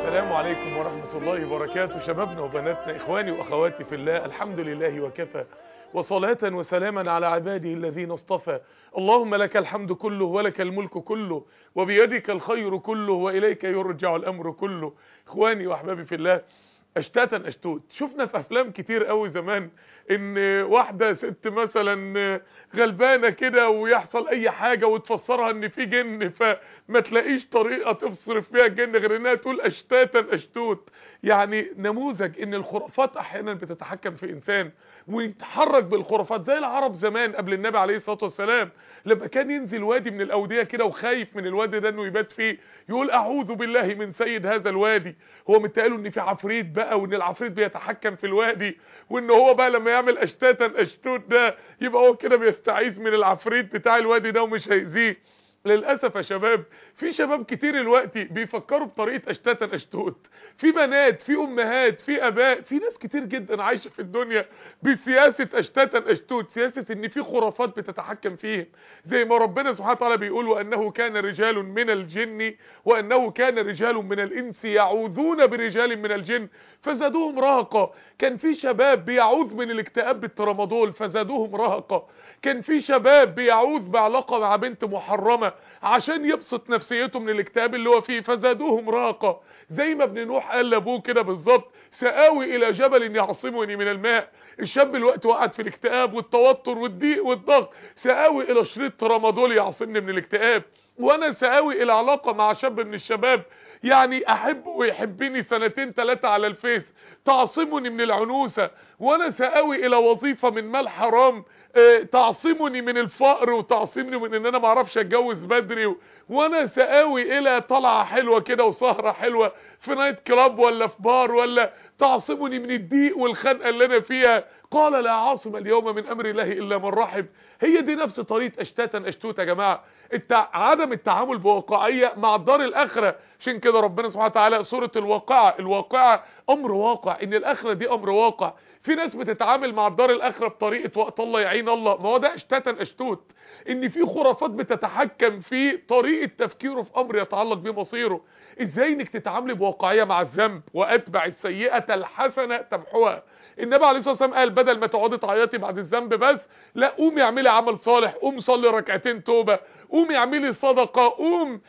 السلام عليكم ورحمة الله وبركاته شبابنا وبناتنا إخواني وأخواتي في الله الحمد لله وكفى وصلاة وسلاما على عباده الذين اصطفى اللهم لك الحمد كله ولك الملك كله وبيدك الخير كله وإليك يرجع الأمر كله إخواني وأحبابي في الله اشتاتا اشتوت شفنا في افلام كتير قوي زمان ان واحده ست مثلا غلبانه كده ويحصل اي حاجه وتفسرها ان في جن فما تلاقيش طريقه تصرف بيها الجن غير انها تقول اشتاتا اشتوت يعني نموذج ان الخرافات احيانا بتتحكم في انسان ويتحرك بالخرافات زي العرب زمان قبل النبي عليه الصلاه والسلام لما كان ينزل وادي من الاوديه كده وخايف من الوادي ده انه يبات فيه يقول اعوذ بالله من سيد هذا الوادي هو متقاله ان في عفريت بقى وان العفريت بيتحكم في الوادي وان هو بقى لما يعمل اشتاتا اشتوت ده يبقى هو كده بيستعيذ من العفريت بتاع الوادي ده ومش هيأذيه للاسف يا شباب في شباب كتير دلوقتي بيفكروا بطريقه اشتاتا اشتوت في بنات في امهات في اباء في ناس كتير جدا عايشه في الدنيا بسياسه اشتاتا اشتوت سياسه ان في خرافات بتتحكم فيهم زي ما ربنا سبحانه وتعالى بيقول وانه كان رجال من الجن وانه كان رجال من الانس يعوذون برجال من الجن فزادوهم رهقا كان في شباب بيعوذ من الاكتئاب بالترامادول فزادوهم رهقا كان في شباب بيعوذ بعلاقه مع بنت محرمه عشان يبسط نفسيته من الاكتئاب اللي هو فيه فزادوهم راقه زي ما ابن نوح قال لابوه كده بالظبط سآوي الى جبل يعصمني من الماء الشاب الوقت وقعد في الاكتئاب والتوتر والضيق والضغط سآوي الى شريط ترامادول يعصمني من الاكتئاب وانا سآوي الى علاقه مع شاب من الشباب يعني احبه ويحبني سنتين ثلاثة على الفيس تعصمني من العنوسة وانا سآوي الى وظيفة من مال حرام اه تعصمني من الفقر وتعصمني من ان انا ما اعرفش اتجوز بدري وانا سآوي الى طلعة حلوة كده وسهرة حلوة في نايت كلاب ولا في بار ولا تعصمني من الضيق والخنقة اللي انا فيها قال لا عاصم اليوم من امر الله الا من رحب هي دي نفس طريقه اشتاتا اشتوت يا جماعه التع... عدم التعامل بواقعيه مع الدار الاخره عشان كده ربنا سبحانه وتعالى سوره الواقعه الواقعه امر واقع ان الاخره دي امر واقع في ناس بتتعامل مع الدار الاخره بطريقه وقت الله يعين الله ما هو ده اشتاتا اشتوت ان في خرافات بتتحكم في طريقه تفكيره في امر يتعلق بمصيره ازاي انك تتعاملي بواقعيه مع الذنب واتبع السيئه الحسنه تمحوها النبي عليه الصلاه والسلام قال بدل ما تقعدي تعيطي بعد الذنب بس لا قومي اعملي عمل صالح قوم صلي ركعتين توبه قومي اعملي صدقه قوم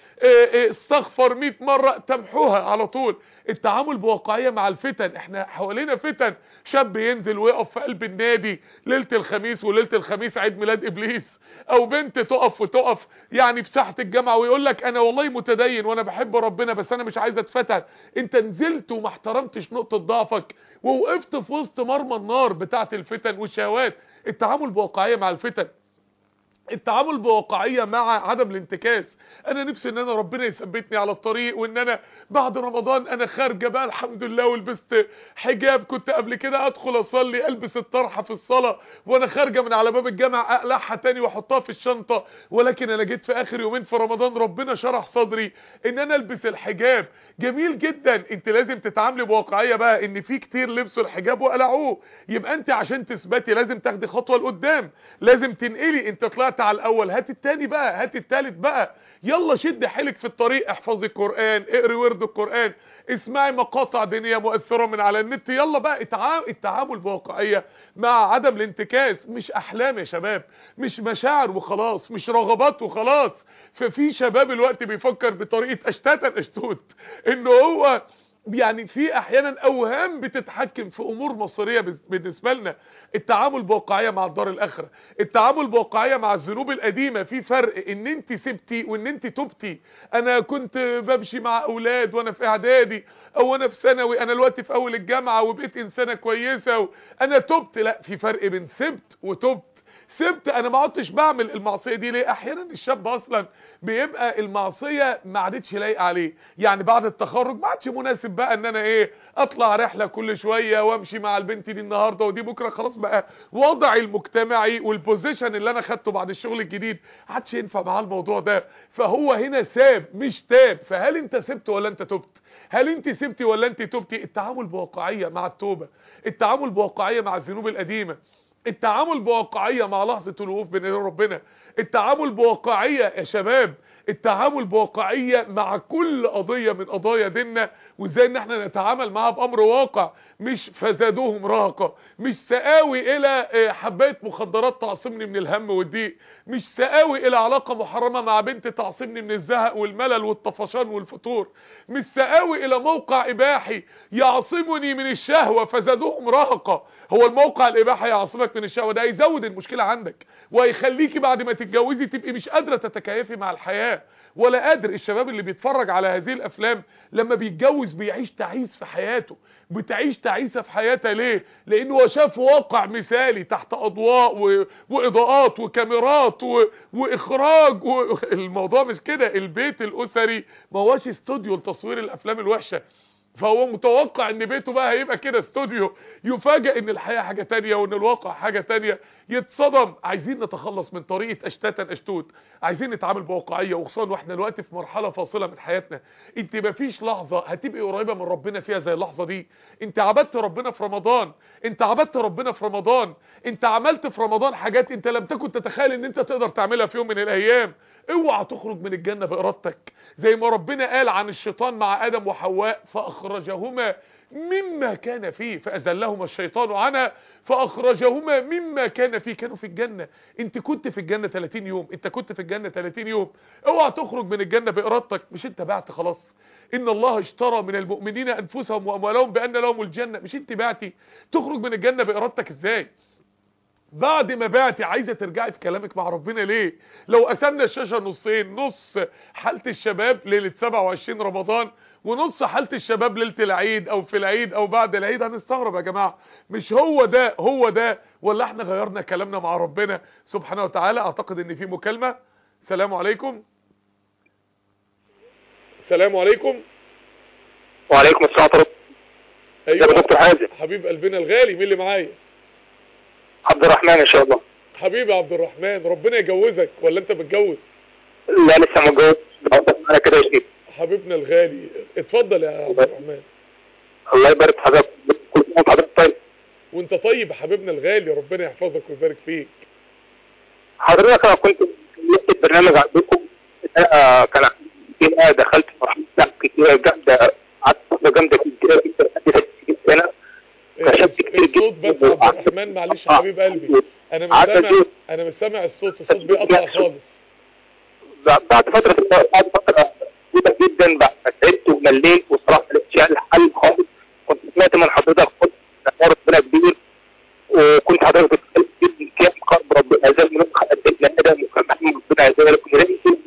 استغفر 100 مره تمحوها على طول التعامل بواقعيه مع الفتن احنا حوالينا فتن شاب ينزل ويقف في قلب النادي ليله الخميس وليله الخميس عيد ميلاد ابليس او بنت تقف وتقف يعني في ساحه الجامعه ويقول لك انا والله متدين وانا بحب ربنا بس انا مش عايز اتفتن انت نزلت وما احترمتش نقطه ضعفك ووقفت في وسط مرمى النار بتاعه الفتن والشهوات التعامل بواقعيه مع الفتن التعامل بواقعية مع عدم الانتكاس انا نفسي ان انا ربنا يثبتني على الطريق وان انا بعد رمضان انا خارجه بقى الحمد لله ولبست حجاب كنت قبل كده ادخل اصلي البس الطرحه في الصلاه وانا خارجه من على باب الجامع اقلعها تاني واحطها في الشنطه ولكن انا جيت في اخر يومين في رمضان ربنا شرح صدري ان انا البس الحجاب جميل جدا انت لازم تتعاملي بواقعيه بقى ان في كتير لبسوا الحجاب وقلعوه يبقى انت عشان تثبتي لازم تاخدي خطوه لقدام لازم تنقلي انت طلعت على الاول هات التاني بقى هات التالت بقى يلا شد حيلك في الطريق احفظي القرآن اقري ورد القرآن اسمعي مقاطع دينية مؤثرة من على النت يلا بقى التعامل بواقعية مع عدم الانتكاس مش احلام يا شباب مش مشاعر وخلاص مش رغبات وخلاص ففي شباب الوقت بيفكر بطريقة اشتاتا اشتوت انه هو يعني في احيانا اوهام بتتحكم في امور مصيريه بالنسبه لنا التعامل بواقعيه مع الدار الاخره التعامل بواقعيه مع الذنوب القديمه في فرق ان انت سبتي وان انت تبتي انا كنت بمشي مع اولاد وانا في اعدادي او انا في ثانوي انا دلوقتي في اول الجامعه وبقيت انسانه كويسه انا تبت لا في فرق بين سبت وتبت سبت انا ما عدتش بعمل المعصيه دي ليه احيانا الشاب اصلا بيبقى المعصيه ما عادتش لايقه عليه يعني بعد التخرج ما عادش مناسب بقى ان انا ايه اطلع رحله كل شويه وامشي مع البنت دي النهارده ودي بكره خلاص بقى وضعي المجتمعي والبوزيشن اللي انا خدته بعد الشغل الجديد ما عادش ينفع معاه الموضوع ده فهو هنا ساب مش تاب فهل انت سبت ولا انت تبت هل انت سبتي ولا انت تبتي التعامل بواقعيه مع التوبه التعامل بواقعيه مع الذنوب القديمه التعامل بواقعية مع لحظة الوقوف بين ربنا التعامل بواقعية يا شباب التعامل بواقعية مع كل قضية من قضايا ديننا وازاي ان احنا نتعامل معاها بامر واقع مش فزادوهم رهقة مش سقاوي الى حباية مخدرات تعصمني من الهم والضيق مش سقاوي الى علاقة محرمة مع بنت تعصمني من الزهق والملل والطفشان والفتور مش سقاوي الى موقع اباحي يعصمني من الشهوة فزادوهم رهقة هو الموقع الاباحي يعصمك من الشهوة ده هيزود المشكلة عندك وهيخليكي بعد ما تتجوزي تبقي مش قادرة تتكيفي مع الحياة ولا قادر الشباب اللي بيتفرج على هذه الافلام لما بيتجوز بيعيش تعيس في حياته بتعيش تعيسة في حياتها ليه لانه هو شاف واقع مثالي تحت اضواء و... واضاءات وكاميرات و... واخراج و... الموضوع مش كده البيت الاسري ما هوش استوديو لتصوير الافلام الوحشة فهو متوقع ان بيته بقى هيبقى كده استوديو يفاجئ ان الحياة حاجة تانية وان الواقع حاجة تانية يتصدم عايزين نتخلص من طريقة اشتاتا اشتوت عايزين نتعامل بواقعية وخصوصا واحنا دلوقتي في مرحلة فاصلة من حياتنا انت مفيش لحظة هتبقي قريبة من ربنا فيها زي اللحظة دي انت عبدت ربنا في رمضان انت عبدت ربنا في رمضان انت عملت في رمضان حاجات انت لم تكن تتخيل ان انت تقدر تعملها في يوم من الايام اوعى تخرج من الجنة بارادتك زي ما ربنا قال عن الشيطان مع ادم وحواء فاخرجهما مما كان فيه فأزلهما الشيطان عنها فأخرجهما مما كان فيه كانوا في الجنة انت كنت في الجنة 30 يوم انت كنت في الجنة 30 يوم اوعى تخرج من الجنة بإرادتك مش انت بعت خلاص ان الله اشترى من المؤمنين انفسهم واموالهم بان لهم الجنة مش انت بعتي تخرج من الجنة بإرادتك ازاي بعد ما بعتي عايزه ترجعي في كلامك مع ربنا ليه لو قسمنا الشاشه نصين نص حاله الشباب ليله 27 رمضان ونص حالة الشباب ليلة العيد او في العيد او بعد العيد هنستغرب يا جماعة مش هو ده هو ده ولا احنا غيرنا كلامنا مع ربنا سبحانه وتعالى اعتقد ان في مكالمة سلام عليكم سلام عليكم وعليكم السلام ورحمة الله ايوه يا دكتور حازم حبيب قلبنا الغالي مين اللي معايا عبد الرحمن ان شاء الله حبيبي عبد الرحمن ربنا يجوزك ولا انت متجوز لا لسه متجوز انا كده يا شيخ حبيبنا الغالي اتفضل يا عبد الرحمن الله يبارك في حضرتك كل سنه وانت حضرتك طيب وانت طيب يا حبيبنا الغالي ربنا يحفظك ويبارك فيك حضرتك انا كنت لسه البرنامج عندكم آه، كان عندي أنا دخلت في مرحله لا كتير جامده قعدت فتره جامده كتير جدا لحد 60 سنه كشفت كتير الصوت جدا بس يا عبد الرحمن معلش يا حبيب قلبي انا مش قعدت سامع أشوف. انا مش سامع الصوت الصوت بيقطع خالص بعد فتره بعد فتره طويله جدا بعد ما تعبت ومليت وصراحه ما لقيتش يعني حل خالص كنت سمعت من حضرتك قلت حوار ربنا كبير وكنت حضرتك بتتكلم جدا كيف قرب ربنا زي ما خلق ابن ادم وكان محمد ربنا عز وجل كنا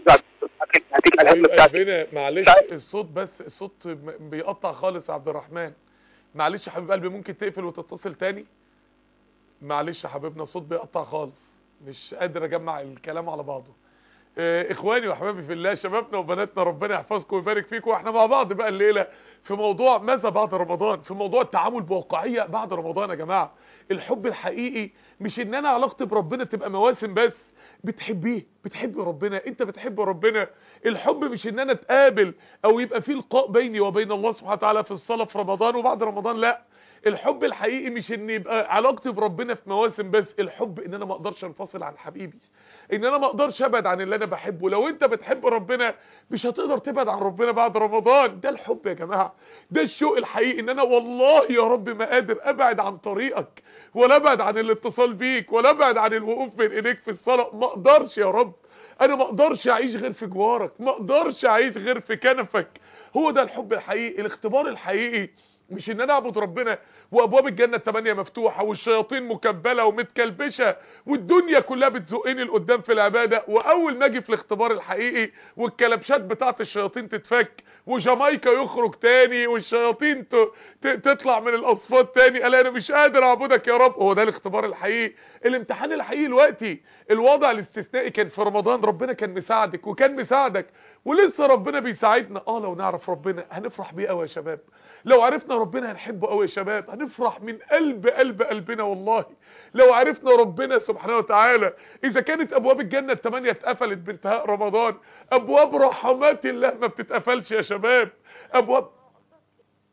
هتيجي الهم حبيب بتاعتك قلبنا معلش ساعات- الصوت بس الصوت م- بيقطع خالص يا عبد الرحمن معلش يا حبيب قلبي ممكن تقفل وتتصل تاني معلش يا حبيبنا الصوت بيقطع خالص مش قادر اجمع الكلام على بعضه آه، اخواني وحبايبي في الله شبابنا وبناتنا ربنا يحفظكم ويبارك فيكم واحنا مع بعض بقى الليله في موضوع ماذا بعد رمضان في موضوع التعامل بواقعيه بعد رمضان يا جماعه الحب الحقيقي مش ان انا علاقتي بربنا تبقى مواسم بس بتحبيه بتحب ربنا انت بتحب ربنا الحب مش ان انا اتقابل او يبقى في لقاء بيني وبين الله سبحانه وتعالى في الصلاه في رمضان وبعد رمضان لا الحب الحقيقي مش ان يبقى علاقتي بربنا في مواسم بس الحب ان انا ما اقدرش انفصل عن حبيبي ان انا ما اقدرش ابعد عن اللي انا بحبه لو انت بتحب ربنا مش هتقدر تبعد عن ربنا بعد رمضان ده الحب يا جماعه ده الشوق الحقيقي ان انا والله يا رب ما قادر ابعد عن طريقك ولا ابعد عن الاتصال بيك ولا ابعد عن الوقوف بين ايديك في الصلاه ما اقدرش يا رب انا ما اقدرش اعيش غير في جوارك ما اقدرش اعيش غير في كنفك هو ده الحب الحقيقي الاختبار الحقيقي مش ان انا اعبد ربنا وابواب الجنه الثمانيه مفتوحه والشياطين مكبله ومتكلبشه والدنيا كلها بتزقني لقدام في العباده واول ما اجي في الاختبار الحقيقي والكلبشات بتاعه الشياطين تتفك وجامايكا يخرج تاني والشياطين ت- ت- تطلع من الاصفاد تاني الا انا مش قادر اعبدك يا رب هو ده الاختبار الحقيقي الامتحان الحقيقي دلوقتي الوضع الاستثنائي كان في رمضان ربنا كان مساعدك وكان مساعدك ولسه ربنا بيساعدنا اه لو نعرف ربنا هنفرح بيه قوي يا شباب لو عرفنا ربنا هنحبه قوي يا شباب هنفرح من قلب قلب قلبنا والله لو عرفنا ربنا سبحانه وتعالى اذا كانت ابواب الجنه الثمانيه اتقفلت بانتهاء رمضان ابواب رحمات الله ما بتتقفلش يا شباب ابواب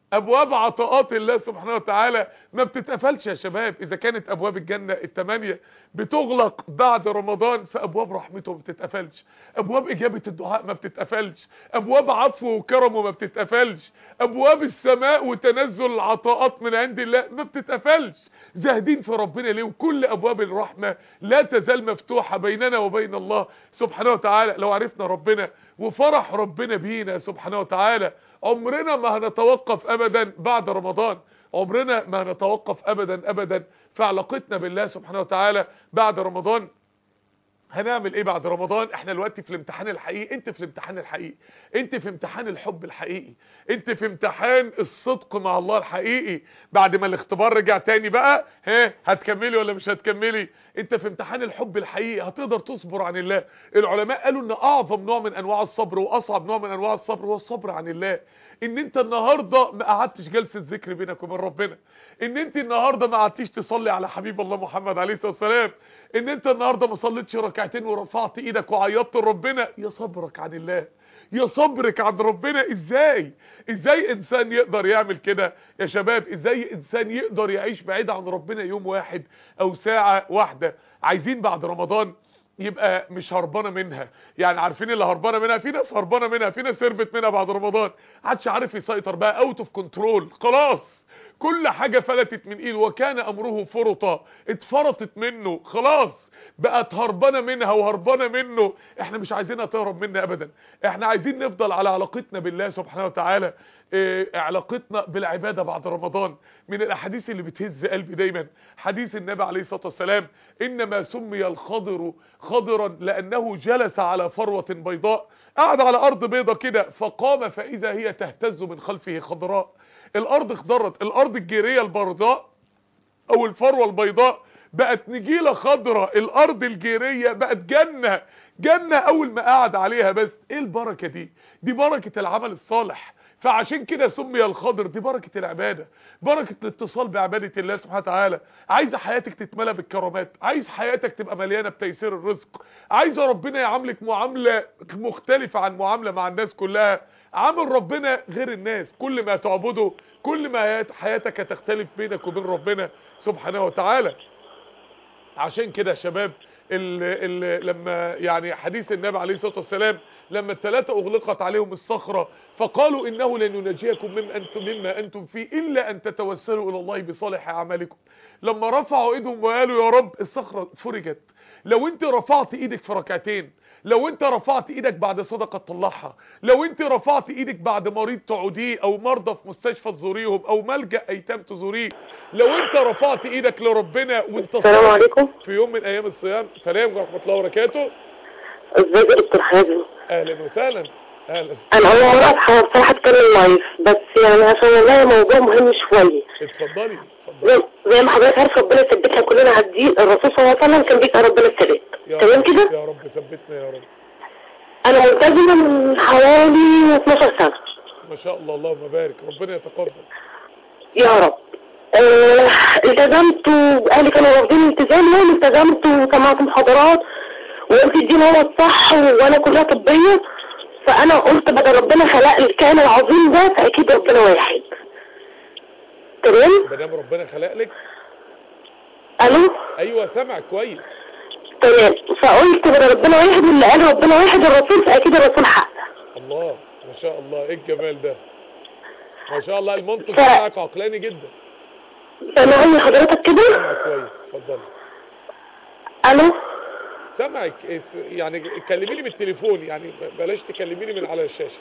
ابواب عطاءات الله سبحانه وتعالى ما بتتقفلش يا شباب اذا كانت ابواب الجنة الثمانية بتغلق بعد رمضان فابواب رحمته ما بتتقفلش ابواب اجابة الدعاء ما بتتقفلش ابواب عفوه وكرمه ما بتتقفلش ابواب السماء وتنزل العطاءات من عند الله ما بتتقفلش زاهدين في ربنا ليه وكل ابواب الرحمة لا تزال مفتوحة بيننا وبين الله سبحانه وتعالى لو عرفنا ربنا وفرح ربنا بينا سبحانه وتعالى عمرنا ما هنتوقف ابدا بعد رمضان عمرنا ما هنتوقف ابدا ابدا في علاقتنا بالله سبحانه وتعالى بعد رمضان هنعمل ايه بعد رمضان احنا دلوقتي في الامتحان الحقيقي انت في الامتحان الحقيقي انت في امتحان الحب الحقيقي انت في امتحان الصدق مع الله الحقيقي بعد ما الاختبار رجع تاني بقى ها هتكملي ولا مش هتكملي انت في امتحان الحب الحقيقي هتقدر تصبر عن الله العلماء قالوا ان اعظم نوع من انواع الصبر واصعب نوع من انواع الصبر هو الصبر عن الله ان انت النهارده ما قعدتش جلسه ذكر بينك وبين ربنا ان انت النهارده ما قعدتيش تصلي على حبيب الله محمد عليه الصلاه والسلام ان انت النهارده ما صليتش ركعتين ورفعت ايدك وعيطت لربنا يا صبرك عن الله يا صبرك عن ربنا ازاي ازاي انسان يقدر يعمل كده يا شباب ازاي انسان يقدر يعيش بعيد عن ربنا يوم واحد او ساعة واحدة عايزين بعد رمضان يبقى مش هربانه منها يعني عارفين اللي هربانه منها في ناس هربانه منها في ناس هربت منها بعد رمضان عادش عارف يسيطر بقى اوت اوف كنترول خلاص كل حاجة فلتت من ايده وكان امره فرطا اتفرطت منه خلاص بقت هربانه منها وهربانه منه احنا مش عايزينها تهرب منا ابدا احنا عايزين نفضل على علاقتنا بالله سبحانه وتعالى اه علاقتنا بالعبادة بعد رمضان من الاحاديث اللي بتهز قلبي دايما حديث النبي عليه الصلاة والسلام انما سمي الخضر خضرا لانه جلس على فروة بيضاء قعد على ارض بيضة كده فقام فاذا هي تهتز من خلفه خضراء الارض اخضرت الارض الجيرية البيضاء او الفروة البيضاء بقت نجيلة خضرة الارض الجيرية بقت جنة جنة اول ما قعد عليها بس ايه البركة دي دي بركة العمل الصالح فعشان كده سمي الخضر دي بركة العبادة بركة الاتصال بعبادة الله سبحانه وتعالى عايزة حياتك تتملى بالكرامات عايز حياتك تبقى مليانة بتيسير الرزق عايزة ربنا يعاملك معاملة مختلفة عن معاملة مع الناس كلها عامل ربنا غير الناس كل ما تعبده كل ما حياتك هتختلف بينك وبين ربنا سبحانه وتعالى عشان كده يا شباب ال ال لما يعني حديث النبي عليه الصلاه والسلام لما الثلاثه اغلقت عليهم الصخره فقالوا انه لن ينجيكم مما انتم مما انتم فيه الا ان تتوسلوا الى الله بصالح اعمالكم لما رفعوا ايدهم وقالوا يا رب الصخره فرجت لو انت رفعت ايدك في ركعتين لو انت رفعت ايدك بعد صدقه تطلعها لو انت رفعت ايدك بعد مريض تعوديه او مرضى في مستشفى تزوريهم او ملجا ايتام تزوريه لو انت رفعت ايدك لربنا وانت السلام عليكم في يوم من ايام الصيام سلام ورحمه الله وبركاته ازيك يا دكتور حازم اهلا وسهلا اهلا انا اول مره اصحى بصراحه اتكلم لايف بس يعني عشان والله موضوع مهم شويه اتفضلي اتفضلي زي, زي ما حضرتك عارف ربنا ثبتنا كلنا على الدين الرسول صلى الله عليه وسلم كان بيسال ربنا الثبات يا تمام رب كده يا رب ثبتنا يا رب انا ملتزمه من حوالي 12 سنه ما شاء الله اللهم بارك ربنا يتقبل يا رب آه التزمت واهلي كانوا رافضين الالتزام وانا التزمت وسمعت محاضرات وقلت الدين هو الصح وانا كلها طبيه فانا قلت بدل ربنا خلق الكائن العظيم ده فاكيد ربنا واحد تمام ما دام ربنا خلق لك الو ايوه سامعك كويس تمام فقلت بدل ربنا واحد واللي قال ربنا واحد الرسول فاكيد الرسول حق الله ما شاء الله ايه الجمال ده ما شاء الله المنطق ف- بتاعك عقلاني جدا سامعني حضرتك كده سامعك كويس اتفضلي الو سامعك إيه- يعني كلميني بالتليفون يعني بلاش تكلميني من على الشاشه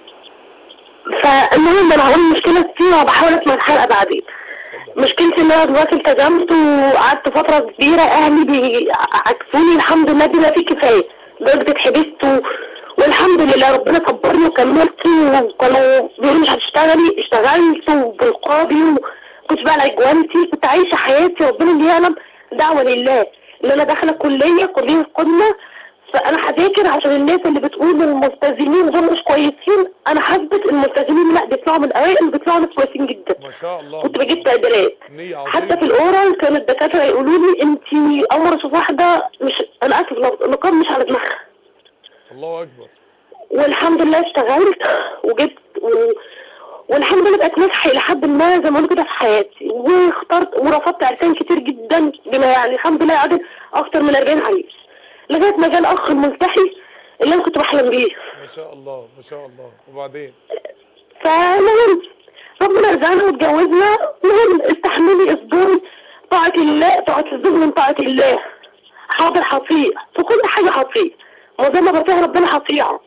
فالمهم انا هقول مشكلة كتير وبحاول اسمع الحلقة بعدين مشكلتي ان انا دلوقتي التزمت وقعدت فترة كبيرة اهلي بيعكسوني الحمد لله بما فيه كفاية لدرجة اتحبست و... والحمد لله ربنا صبرني وكملت وكانوا بيقولوا مش هتشتغلي اشتغلت وبالقاضي وكنت بقى اجوانتي كنت عايشة حياتي ربنا اللي يعلم دعوة لله ان انا داخلة كلية كلية قمة فانا هذاكر عشان الناس اللي بتقول الملتزمين دول مش كويسين انا حاسبة الملتزمين لا بيطلعوا من اوائل وبيطلعوا ناس كويسين جدا ما شاء الله كنت بجيب تقديرات نية حتى في عظيمة الاورال كان الدكاتره يقولوا لي انت اول مره اشوف واحده مش انا اسف لو النقاب مش على دماغها الله اكبر والحمد لله اشتغلت وجبت و... والحمد لله بقيت ناجحه الى حد ما زي ما بقول كده في حياتي واخترت ورفضت عرسان كتير جدا بما يعني الحمد لله عدد اكتر من 40 عريس لغايه ما جه الاخ الملتحي اللي انا كنت بحلم بيه ما شاء الله ما شاء الله وبعدين فالمهم ربنا رزقنا واتجوزنا المهم استحملي اصبري طاعة الله طاعة الزوج من طاعة الله حاضر هطيع في كل حاجة هطيع وزي ما بطيع ربنا هطيعك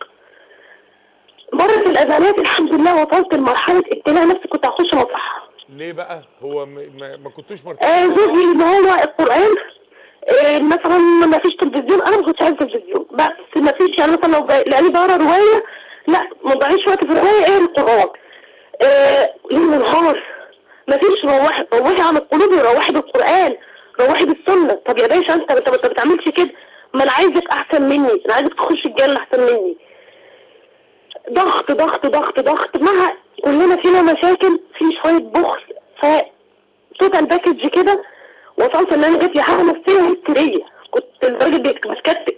مرت الأزمات الحمد لله وصلت لمرحلة ابتلاء نفسي كنت هخش مصحة ليه بقى هو م... ما, ما كنتوش مرتاحين آه زوجي اللي هو القرآن آه مثلا ما فيش تلفزيون انا ما كنتش عايز تلفزيون بس ما فيش يعني مثلا لو جاي- لاني بقرا روايه لا ما ضيعش وقت في الروايه ايه القران آه ليل ونهار ما فيش روحي روحي عن القلوب روحي بالقران روحي بالسنه طب يا باشا انت انت ما بتعملش كده ما انا عايزك احسن مني انا عايزك تخش الجنه احسن مني ضغط ضغط ضغط ضغط مع كلنا فينا مشاكل في شويه بخل ف توتال باكج كده وصلت ان انا جات لي حاله نفسيه هستيريه كنت لدرجه بقيت بتكتف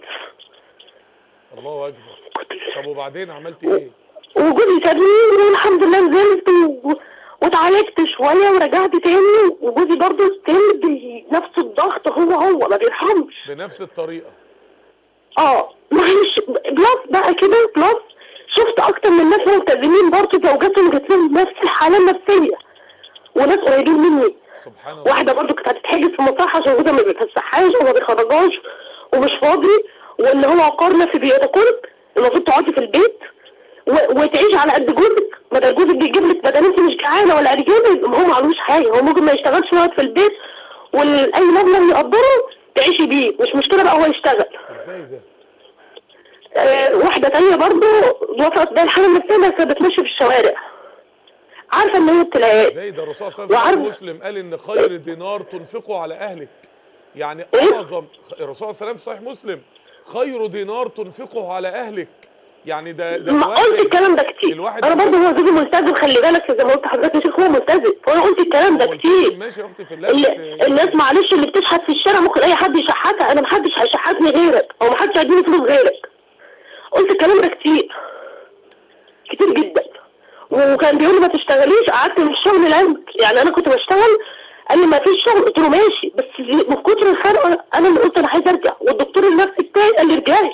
الله اكبر كنت طب وبعدين عملتي ايه وجوزي سابني والحمد لله نزلت و... واتعالجت شويه ورجعت تاني وجوزي برضه ستيل بنفس الضغط هو هو ما بيرحمش بنفس الطريقه اه معلش بلس بقى كده بلس شفت اكتر من ناس ملتزمين برضه زوجاتهم جات لهم نفس الحاله النفسيه وناس قريبين مني سبحان الله واحدة برضو كانت هتتحجز في مصحة عشان جوزها ما بيتفسحهاش وما بيخرجهاش ومش فاضي وان هو عقارنا في بيوتكم المفروض تقعدي في البيت و... وتعيشي على قد جوزك بدل جوزك بيجيب لك بدل انت مش جعانه ولا قريانه ما هو معلوش حاجه هو ممكن ما يشتغلش يقعد في البيت واي مبلغ يقدره تعيشي بيه مش مشكله بقى هو يشتغل ازاي ده آه واحده تانية برضو وصلت بيها الحاله النفسيه بس كانت بتمشي في الشوارع عارفه ان هي ابتلاءات ازاي ده الرسول صلى الله عليه وعارف- وسلم مسلم قال ان خير دينار تنفقه على اهلك يعني إيه؟ اعظم الرسول صلى الله عليه وسلم صحيح مسلم خير دينار تنفقه على اهلك يعني ده ده ما قلت الكلام ده كتير الواحد انا برضه هو زوجي ملتزم خلي بالك زي ما قلت لحضرتك يا شيخ هو ملتزم وانا قلت الكلام ده هو كتير ماشي يا اختي في الله ال- بس- الناس معلش اللي بتشحت في الشارع ممكن اي حد يشحتها انا محدش هيشحتني غيرك او محدش هيديني فلوس غيرك قلت الكلام ده كتير كتير جدا وكان بيقول لي ما تشتغليش قعدت من الشغل لعلمك يعني انا كنت بشتغل قال لي ما فيش شغل قلت له ماشي بس من كتر الخنقه انا اللي قلت انا عايز ارجع والدكتور النفسي بتاعي قال لي ارجعي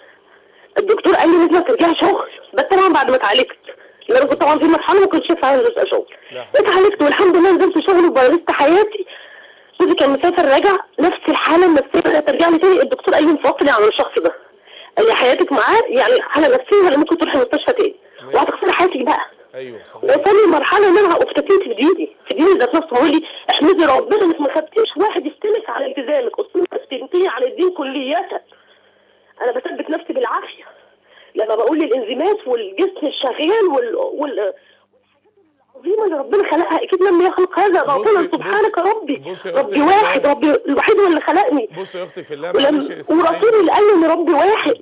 الدكتور قال لي لازم ترجعي شغل بس طبعا بعد ما اتعالجت لان انا كنت طبعا في مرحله ما كنتش ينفع انزل شغل لا حول. اتعالجت والحمد لله نزلت شغل وبارزت حياتي جوزي كان مسافر راجع نفس الحاله النفسيه بدات ترجع لي تاني الدكتور قال لي انفصلي عن الشخص ده قال لي حياتك معاه يعني حاله نفسيه ولا ممكن تروحي المستشفى تاني وهتخسري حياتك بقى ايوه صحيح وصلني لمرحله ان انا افتتيت في ديني في ديني ذات نفسه بيقول لي احمدي ربنا انك ما خدتيش واحد يستلك على التزامك قلت له استنتي على الدين كلية انا بثبت نفسي بالعافيه لما بقول الانزيمات والجسم الشغال وال, وال... العظيمة اللي ربنا خلقها اكيد لم يخلق هذا باطلا بصي- سبحانك ربي بصي يا ربي أختي واحد في ربي الوحيد هو اللي خلقني بص يا اختي في الله ولم... معلش اسمعيني. ورسولي اللي قال لي ان ربي واحد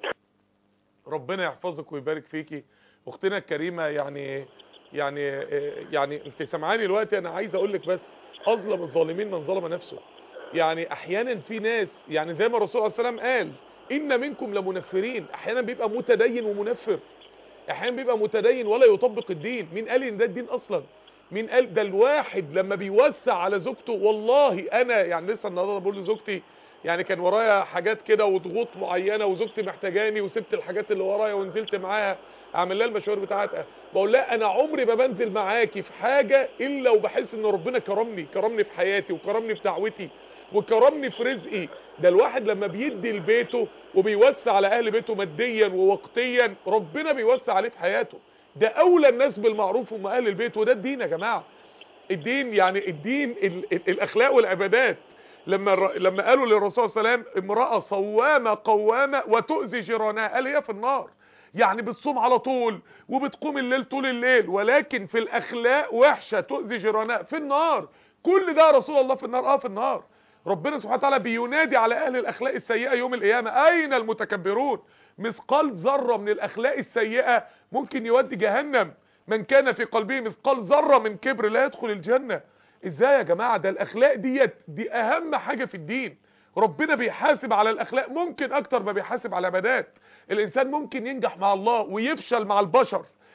ربنا يحفظك ويبارك فيكي اختنا الكريمه يعني يعني يعني انت سامعاني دلوقتي انا عايز اقول لك بس اظلم الظالمين من ظلم نفسه يعني احيانا في ناس يعني زي ما الرسول عليه السلام قال ان منكم لمنفرين احيانا بيبقى متدين ومنفر احيانا بيبقى متدين ولا يطبق الدين مين قال ان ده الدين اصلا مين قال ده الواحد لما بيوسع على زوجته والله انا يعني لسه النهارده بقول لزوجتي يعني كان ورايا حاجات كده وضغوط معينه وزوجتي محتاجاني وسبت الحاجات اللي ورايا ونزلت معاها اعمل لها المشاوير بتاعتها بقول لها انا عمري ما بنزل معاكي في حاجه الا وبحس ان ربنا كرمني كرمني في حياتي وكرمني في دعوتي وكرمني في رزقي ده الواحد لما بيدي لبيته وبيوسع على اهل بيته ماديا ووقتيا ربنا بيوسع عليه في حياته ده اولى الناس بالمعروف هم اهل البيت وده الدين يا جماعه الدين يعني الدين ال ال الاخلاق والعبادات لما الر- لما قالوا للرسول صلى الله عليه وسلم امراه صوامه قوامه وتؤذي جيرانها قال هي في النار يعني بتصوم على طول وبتقوم الليل طول الليل ولكن في الاخلاق وحشه تؤذي جيرانها في النار كل ده يا رسول الله في النار اه في النار ربنا سبحانه وتعالى بينادي على اهل الاخلاق السيئه يوم القيامه اين المتكبرون مثقال ذره من الاخلاق السيئه ممكن يودي جهنم من كان في قلبه مثقال ذره من كبر لا يدخل الجنه ازاي يا جماعه ده الاخلاق ديت دي اهم حاجه في الدين ربنا بيحاسب على الاخلاق ممكن اكتر ما بيحاسب على العبادات الانسان ممكن ينجح مع الله ويفشل مع البشر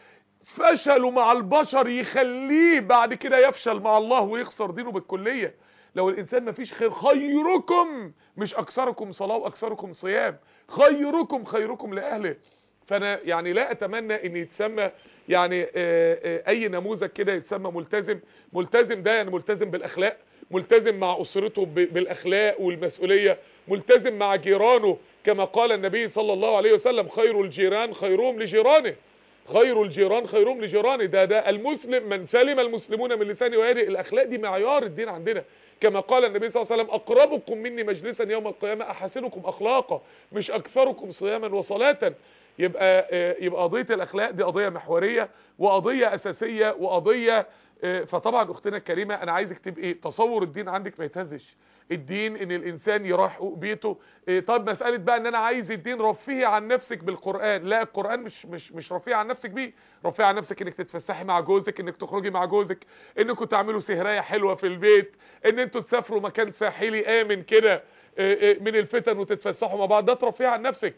فشله مع البشر يخليه بعد كده يفشل مع الله ويخسر دينه بالكلية لو الانسان ما فيش خير خيركم مش اكثركم صلاة واكثركم صيام خيركم خيركم لاهله فانا يعني لا اتمنى ان يتسمى يعني آه، آه، اي نموذج كده يتسمى ملتزم ملتزم ده يعني ملتزم بالاخلاق ملتزم مع اسرته ب- بالاخلاق والمسؤوليه ملتزم مع جيرانه كما قال النبي صلى الله عليه وسلم خير الجيران خيرهم لجيرانه خير الجيران خيرهم لجيرانه ده ده المسلم من سلم المسلمون من لسانه ويده الاخلاق دي معيار الدين عندنا كما قال النبي صلى الله عليه وسلم اقربكم مني مجلسا يوم القيامه احسنكم اخلاقا مش اكثركم صياما وصلاه يبقى آه، يبقى قضيه الاخلاق دي قضيه محوريه وقضيه اساسيه وقضيه آه، فطبعا اختنا الكريمه انا عايزك تبقي تصور الدين عندك ما يتهزش الدين ان الانسان يروح حقوق بيته إيه طب مساله بقى ان انا عايز الدين رفهي عن نفسك بالقران لا القران مش مش مش رفيع عن نفسك بيه رفيع عن نفسك انك تتفسحي مع جوزك انك تخرجي مع جوزك انكم تعملوا سهرايه حلوه في البيت ان انتوا تسافروا مكان ساحلي امن كده إيه إيه من الفتن وتتفسحوا مع بعض ده ترفيه عن نفسك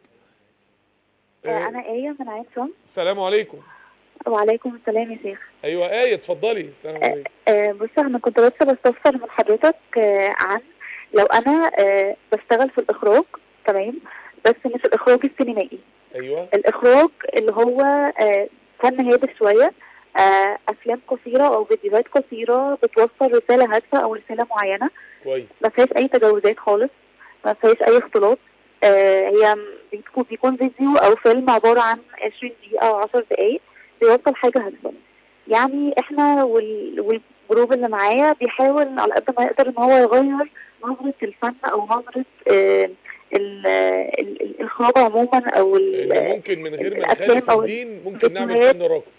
إيه، أنا آية من عين شمس السلام عليكم وعليكم السلام يا شيخ ايوه ايه اتفضلي السلام عليكم آه، بص أنا كنت بس بستفسر من حضرتك آه، عن لو أنا آه، بشتغل في الإخراج تمام بس مش الإخراج السينمائي ايوه الإخراج اللي هو آه، فن هادف شوية آه، أفلام قصيرة أو فيديوهات قصيرة بتوصل رسالة هادفة أو رسالة معينة كويس ما فيهاش أي تجاوزات خالص ما فيهاش أي اختلاط آه، هي بتكون بيكون فيديو أو فيلم عبارة عن 20 دقيقة أو 10 دقايق بيوصل حاجة هادفة يعني احنا وال... والجروب اللي معايا بيحاول على قد ما يقدر ان هو يغير نظرة الفن او نظرة آه ال... ال... الإخراج عموما او ال... إن ممكن من غير ما الأفلام نخالف أو الدين ممكن نعمل الفيديوهات. فن راقي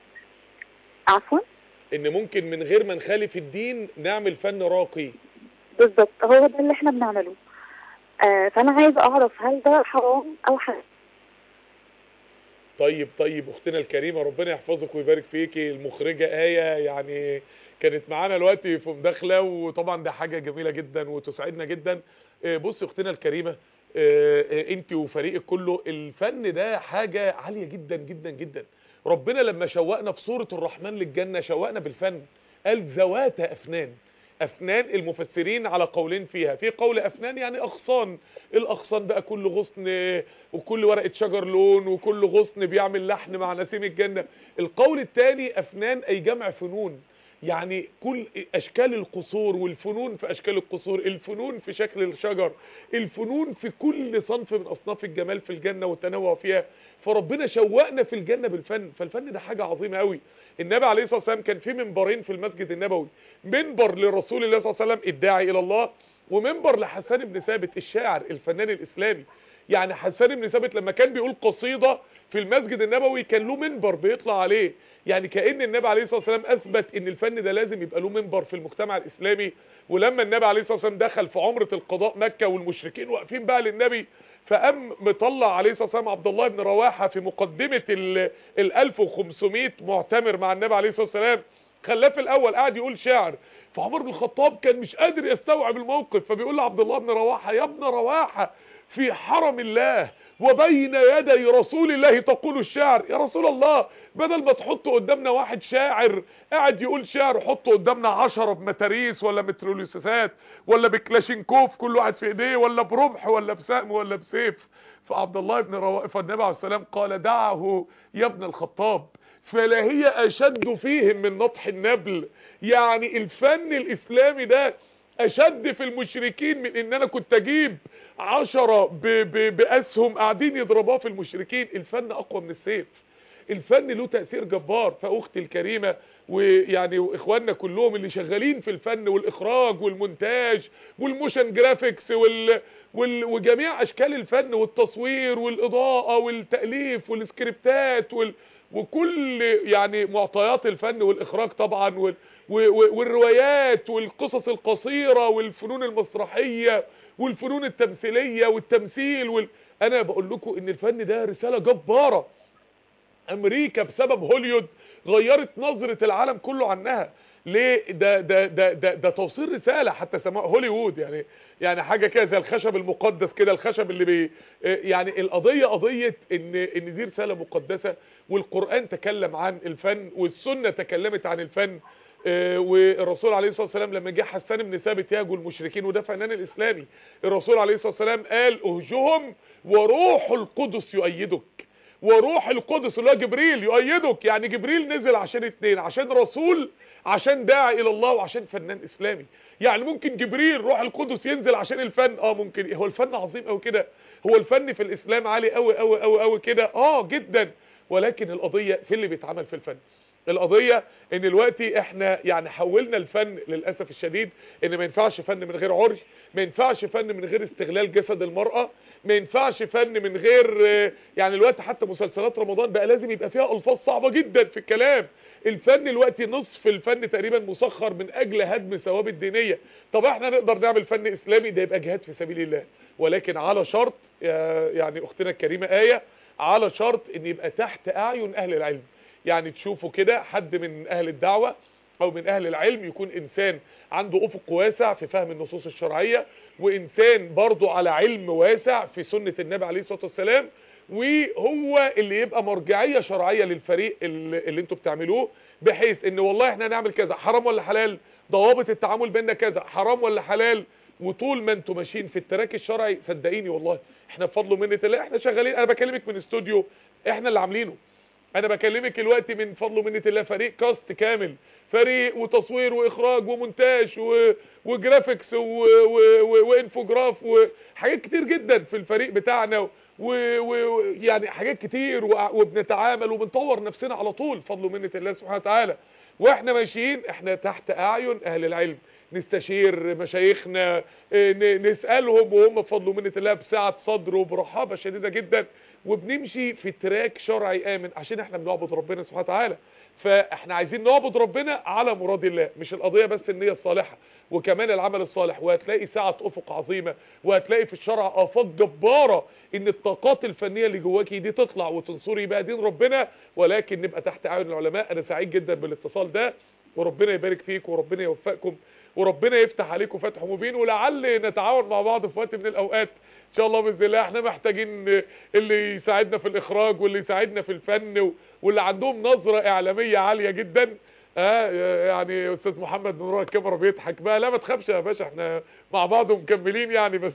عفوا ان ممكن من غير ما نخالف الدين نعمل فن راقي بالظبط هو ده اللي احنا بنعمله آه فانا عايزه اعرف هل ده حرام او حلال طيب طيب اختنا الكريمه ربنا يحفظك ويبارك فيكي المخرجه ايه يعني كانت معانا دلوقتي في مداخله وطبعا ده حاجه جميله جدا وتسعدنا جدا آه، بصي اختنا الكريمه انت وفريقك كله الفن ده حاجه عاليه جدا جدا جدا ربنا لما شوقنا في سوره الرحمن للجنه شوقنا بالفن قال ذوات افنان افنان المفسرين على قولين فيها في قول افنان يعني اغصان الاغصان بقى كل غصن وكل ورقه شجر لون وكل غصن بيعمل لحن مع نسيم الجنه القول الثاني افنان اي جمع فنون يعني كل اشكال القصور والفنون في اشكال القصور الفنون في شكل الشجر الفنون في كل صنف من اصناف الجمال في الجنه والتنوع فيها فربنا شوقنا في الجنه بالفن فالفن ده حاجه عظيمه قوي النبي عليه الصلاه والسلام كان في منبرين في المسجد النبوي منبر لرسول الله صلى الله عليه وسلم الداعي الى الله ومنبر لحسان بن ثابت الشاعر الفنان الاسلامي يعني حسان بن ثابت لما كان بيقول قصيده في المسجد النبوي كان له منبر بيطلع عليه يعني كأن النبي عليه الصلاة والسلام أثبت ان الفن ده لازم يبقى له منبر في المجتمع الإسلامي ولما النبي عليه الصلاة والسلام دخل في عمرة القضاء مكة والمشركين واقفين بقى للنبي فقام مطلع عليه الصلاة والسلام عبد الله بن رواحة في مقدمة ال ال 1500 معتمر مع النبي عليه الصلاة والسلام خلاه في الأول قاعد يقول شعر فعمر بن الخطاب كان مش قادر يستوعب الموقف فبيقول لعبد الله بن رواحة يا ابن رواحة في حرم الله وبين يدي رسول الله تقول الشعر يا رسول الله بدل ما تحط قدامنا واحد شاعر قاعد يقول شعر حط قدامنا عشرة بمتاريس ولا متروليسات ولا بكلاشينكوف كل واحد في ايديه ولا برمح ولا بسهم ولا بسيف فعبد الله بن رواحة فالنبي عليه السلام قال دعه يا ابن الخطاب فلا هي اشد فيهم من نطح النبل يعني الفن الاسلامي ده اشد في المشركين من ان انا كنت اجيب عشرة ب ب باسهم قاعدين يضربوها في المشركين الفن اقوى من السيف الفن له تأثير جبار فاختي الكريمة ويعني واخواننا كلهم اللي شغالين في الفن والاخراج والمونتاج والموشن جرافيكس وال وال وجميع اشكال الفن والتصوير والاضاءة والتأليف والسكريبتات وال وكل يعني معطيات الفن والاخراج طبعا وال والروايات والقصص القصيرة والفنون المسرحية والفنون التمثيلية والتمثيل وال... انا بقول لكم ان الفن ده رسالة جبارة امريكا بسبب هوليود غيرت نظرة العالم كله عنها ليه ده ده ده ده, ده توصيل رسالة حتى سماء هوليوود يعني يعني حاجة كده زي الخشب المقدس كده الخشب اللي بي يعني القضية قضية ان ان دي رسالة مقدسة والقرآن تكلم عن الفن والسنة تكلمت عن الفن آه، والرسول عليه الصلاة والسلام لما جه حسان بن ثابت يهجو المشركين وده فنان الإسلامي الرسول عليه الصلاة والسلام قال اهجهم وروح القدس يؤيدك وروح القدس اللي هو جبريل يؤيدك يعني جبريل نزل عشان اتنين عشان رسول عشان داعي الى الله وعشان فنان اسلامي يعني ممكن جبريل روح القدس ينزل عشان الفن اه ممكن هو الفن عظيم قوي كده هو الفن في الاسلام عالي قوي قوي قوي قوي كده اه جدا ولكن القضيه في اللي بيتعمل في الفن القضية ان دلوقتي احنا يعني حولنا الفن للأسف الشديد ان ما ينفعش فن من غير عري ما ينفعش فن من غير استغلال جسد المرأة ما ينفعش فن من غير آه، يعني الوقت حتى مسلسلات رمضان بقى لازم يبقى فيها الفاظ صعبة جدا في الكلام الفن الوقت نصف الفن تقريبا مسخر من اجل هدم ثوابت دينية طب احنا نقدر نعمل فن اسلامي ده يبقى جهاد في سبيل الله ولكن على شرط آه، يعني اختنا الكريمة آية على شرط ان يبقى تحت اعين اهل العلم يعني تشوفوا كده حد من اهل الدعوة او من اهل العلم يكون انسان عنده افق واسع في فهم النصوص الشرعية وانسان برضه على علم واسع في سنة النبي عليه الصلاة والسلام وهو اللي يبقى مرجعية شرعية للفريق اللي, اللي انتوا بتعملوه بحيث ان والله احنا هنعمل كذا حرام ولا حلال ضوابط التعامل بيننا كذا حرام ولا حلال وطول ما انتوا ماشيين في التراك الشرعي صدقيني والله احنا بفضل منة الله احنا شغالين انا بكلمك من استوديو احنا اللي عاملينه انا بكلمك دلوقتي من فضل ومنة الله فريق كاست كامل فريق وتصوير واخراج ومونتاج و... وجرافيكس و... و... و... وانفوجراف وحاجات كتير جدا في الفريق بتاعنا ويعني و... يعني حاجات كتير و... وبنتعامل وبنطور نفسنا على طول فضل ومنة الله سبحانه وتعالى واحنا ماشيين احنا تحت اعين اهل العلم نستشير مشايخنا اه، ن- نسألهم وهم بفضل ومنة الله بسعة صدر وبرحابة شديدة جدا وبنمشي في تراك شرعي آمن عشان احنا بنعبد ربنا سبحانه وتعالى فاحنا عايزين نعبد ربنا على مراد الله مش القضية بس النية الصالحة وكمان العمل الصالح وهتلاقي سعة افق عظيمة وهتلاقي في الشرع افاق جبارة ان الطاقات الفنية اللي جواكي دي تطلع وتنصري بقى دين ربنا ولكن نبقى تحت اعين العلماء انا سعيد جدا بالاتصال ده وربنا يبارك فيك وربنا يوفقكم وربنا يفتح عليكم فتح مبين ولعل نتعاون مع بعض في وقت من الاوقات ان شاء الله باذن الله احنا محتاجين اللي يساعدنا في الاخراج واللي يساعدنا في الفن و- واللي عندهم نظرة اعلامية عالية جدا اه يعني استاذ محمد من ورا الكاميرا بيضحك بقى لا ما تخافش يا باشا احنا مع بعض ومكملين يعني بس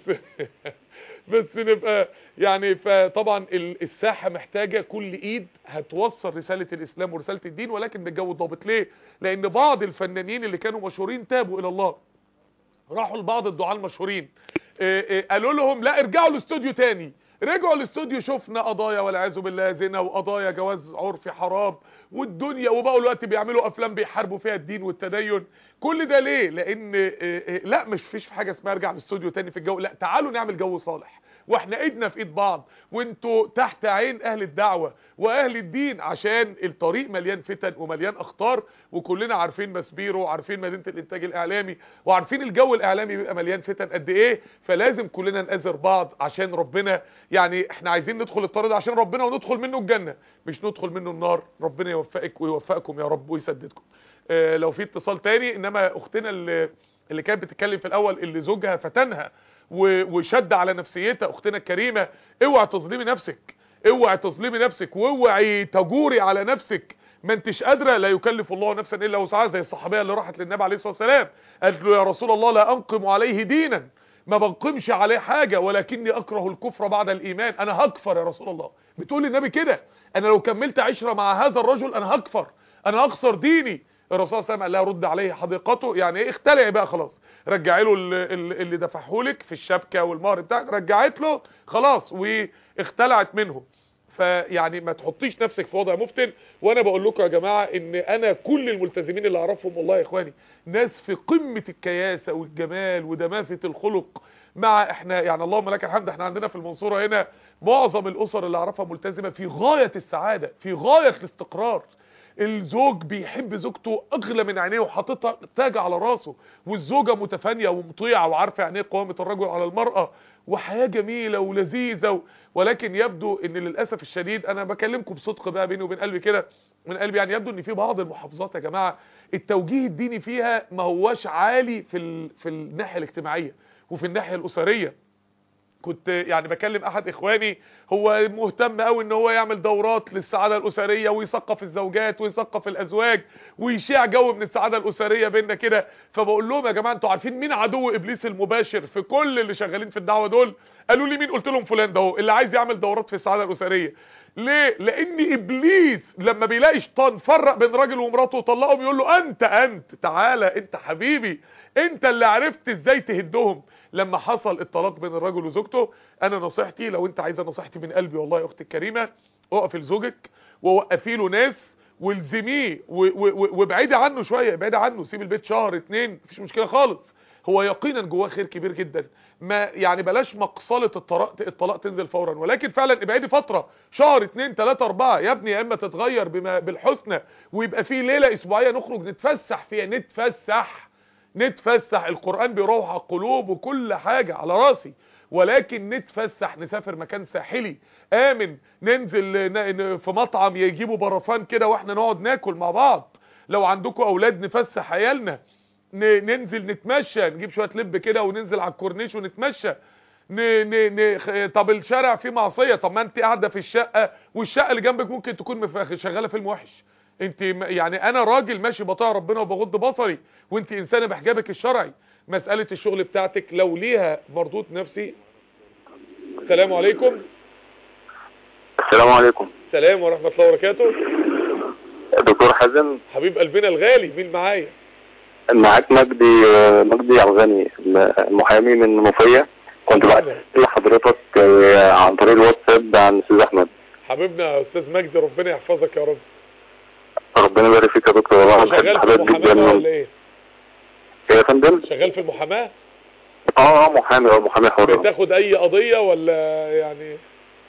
بس نبقى يعني فطبعا ال- الساحة محتاجة كل ايد هتوصل رسالة الاسلام ورسالة الدين ولكن بالجو الضابط ليه لان بعض الفنانين اللي كانوا مشهورين تابوا الى الله راحوا لبعض الدعاة المشهورين إيه إيه قالوا لهم لا ارجعوا الاستوديو تاني رجعوا الاستوديو شفنا قضايا والعياذ بالله زنا وقضايا جواز عرفي حرام والدنيا وبقوا دلوقتي بيعملوا افلام بيحاربوا فيها الدين والتدين كل ده ليه لان إيه إيه لا مش فيش حاجه اسمها ارجع الاستوديو تاني في الجو لا تعالوا نعمل جو صالح واحنا ايدنا في ايد بعض وانتوا تحت عين اهل الدعوة واهل الدين عشان الطريق مليان فتن ومليان اخطار وكلنا عارفين مسبيرو وعارفين مدينة الانتاج الاعلامي وعارفين الجو الاعلامي بيبقى مليان فتن قد ايه فلازم كلنا نأذر بعض عشان ربنا يعني احنا عايزين ندخل الطريق ده عشان ربنا وندخل منه الجنة مش ندخل منه النار ربنا يوفقك ويوفقكم يا رب ويسددكم اه لو في اتصال تاني انما اختنا اللي اللي كانت بتتكلم في الاول اللي زوجها فتنها و- وشد على نفسيتها اختنا الكريمه اوعى تظلمي نفسك اوعى تظلمي نفسك واوعي تجوري على نفسك ما انتش قادره لا يكلف الله نفسا الا وسعها زي الصحابيه اللي راحت للنبي عليه الصلاه والسلام قالت له يا رسول الله لا انقم عليه دينا ما بنقمش عليه حاجه ولكني اكره الكفر بعد الايمان انا هكفر يا رسول الله بتقول للنبي كده انا لو كملت عشره مع هذا الرجل انا هكفر انا هخسر ديني الرسول صلى الله عليه وسلم قال لها رد عليه حديقته يعني ايه اختلعي بقى خلاص رجعي له ال- ال- اللي دفعهولك في الشبكه والمهر بتاعك رجعت له خلاص واختلعت منه فيعني ما تحطيش نفسك في وضع مفتن وانا بقول لكم يا جماعه ان انا كل الملتزمين اللي اعرفهم والله يا اخواني ناس في قمه الكياسه والجمال ودماثه الخلق مع احنا يعني اللهم لك الحمد احنا عندنا في المنصوره هنا معظم الاسر اللي اعرفها ملتزمه في غايه السعاده في غايه الاستقرار الزوج بيحب زوجته اغلى من عينيه وحاططها تاج على راسه والزوجه متفانيه ومطيعه وعارفه يعني ايه قوامه الرجل على المراه وحياه جميله ولذيذه و... ولكن يبدو ان للاسف الشديد انا بكلمكم بصدق بقى بيني وبين قلبي كده من قلبي يعني يبدو ان في بعض المحافظات يا جماعه التوجيه الديني فيها ما هواش عالي في ال... في الناحيه الاجتماعيه وفي الناحيه الاسريه كنت يعني بكلم احد اخواني هو مهتم قوي ان هو يعمل دورات للسعاده الاسريه ويثقف الزوجات ويثقف الازواج ويشيع جو من السعاده الاسريه بيننا كده فبقول لهم يا جماعه انتوا عارفين مين عدو ابليس المباشر في كل اللي شغالين في الدعوه دول قالوا لي مين قلت لهم فلان ده هو اللي عايز يعمل دورات في السعاده الاسريه ليه لان ابليس لما بيلاقي شيطان فرق بين راجل ومراته وطلقهم يقول له انت انت تعالى انت حبيبي انت اللي عرفت ازاي تهدهم لما حصل الطلاق بين الرجل وزوجته انا نصيحتي لو انت عايزه نصيحتي من قلبي والله يا اختي الكريمه اقف لزوجك ووقفي له ناس والزميه وابعدي عنه شويه ابعدي عنه سيب البيت شهر اتنين مفيش مشكله خالص هو يقينا جواه خير كبير جدا ما يعني بلاش مقصله الطلاق الطلاق تنزل فورا ولكن فعلا ابعدي فتره شهر اتنين تلاته اربعه يا ابني يا اما تتغير بما بالحسنى ويبقى في ليله اسبوعيه نخرج نتفسح فيها نتفسح نتفسح القرآن بيروح على القلوب وكل حاجة على راسي ولكن نتفسح نسافر مكان ساحلي آمن ننزل في مطعم يجيبوا برفان كده واحنا نقعد ناكل مع بعض لو عندكم اولاد نفسح عيالنا ننزل نتمشى نجيب شوية لب كده وننزل على الكورنيش ونتمشى ن ن ن طب الشارع فيه معصية طب ما انت قاعدة في الشقة والشقة اللي جنبك ممكن تكون شغالة فيلم وحش انت يعني انا راجل ماشي بطاع ربنا وبغض بصري وانت انسانه بحجابك الشرعي مساله الشغل بتاعتك لو ليها مردود نفسي السلام عليكم السلام عليكم السلام ورحمه الله وبركاته دكتور حازم حبيب قلبنا الغالي مين معايا معاك مجدي مجدي الغني المحامي من منوفيه كنت بعت لحضرتك عن طريق الواتساب عن استاذ احمد حبيبنا يا استاذ مجدي ربنا يحفظك يا رب ربنا يبارك فيك يا دكتور والله شغال في المحاماه ولا ايه ايه يا فندم شغال في المحاماه اه محامي اه محامي حر بتاخد اي قضيه ولا يعني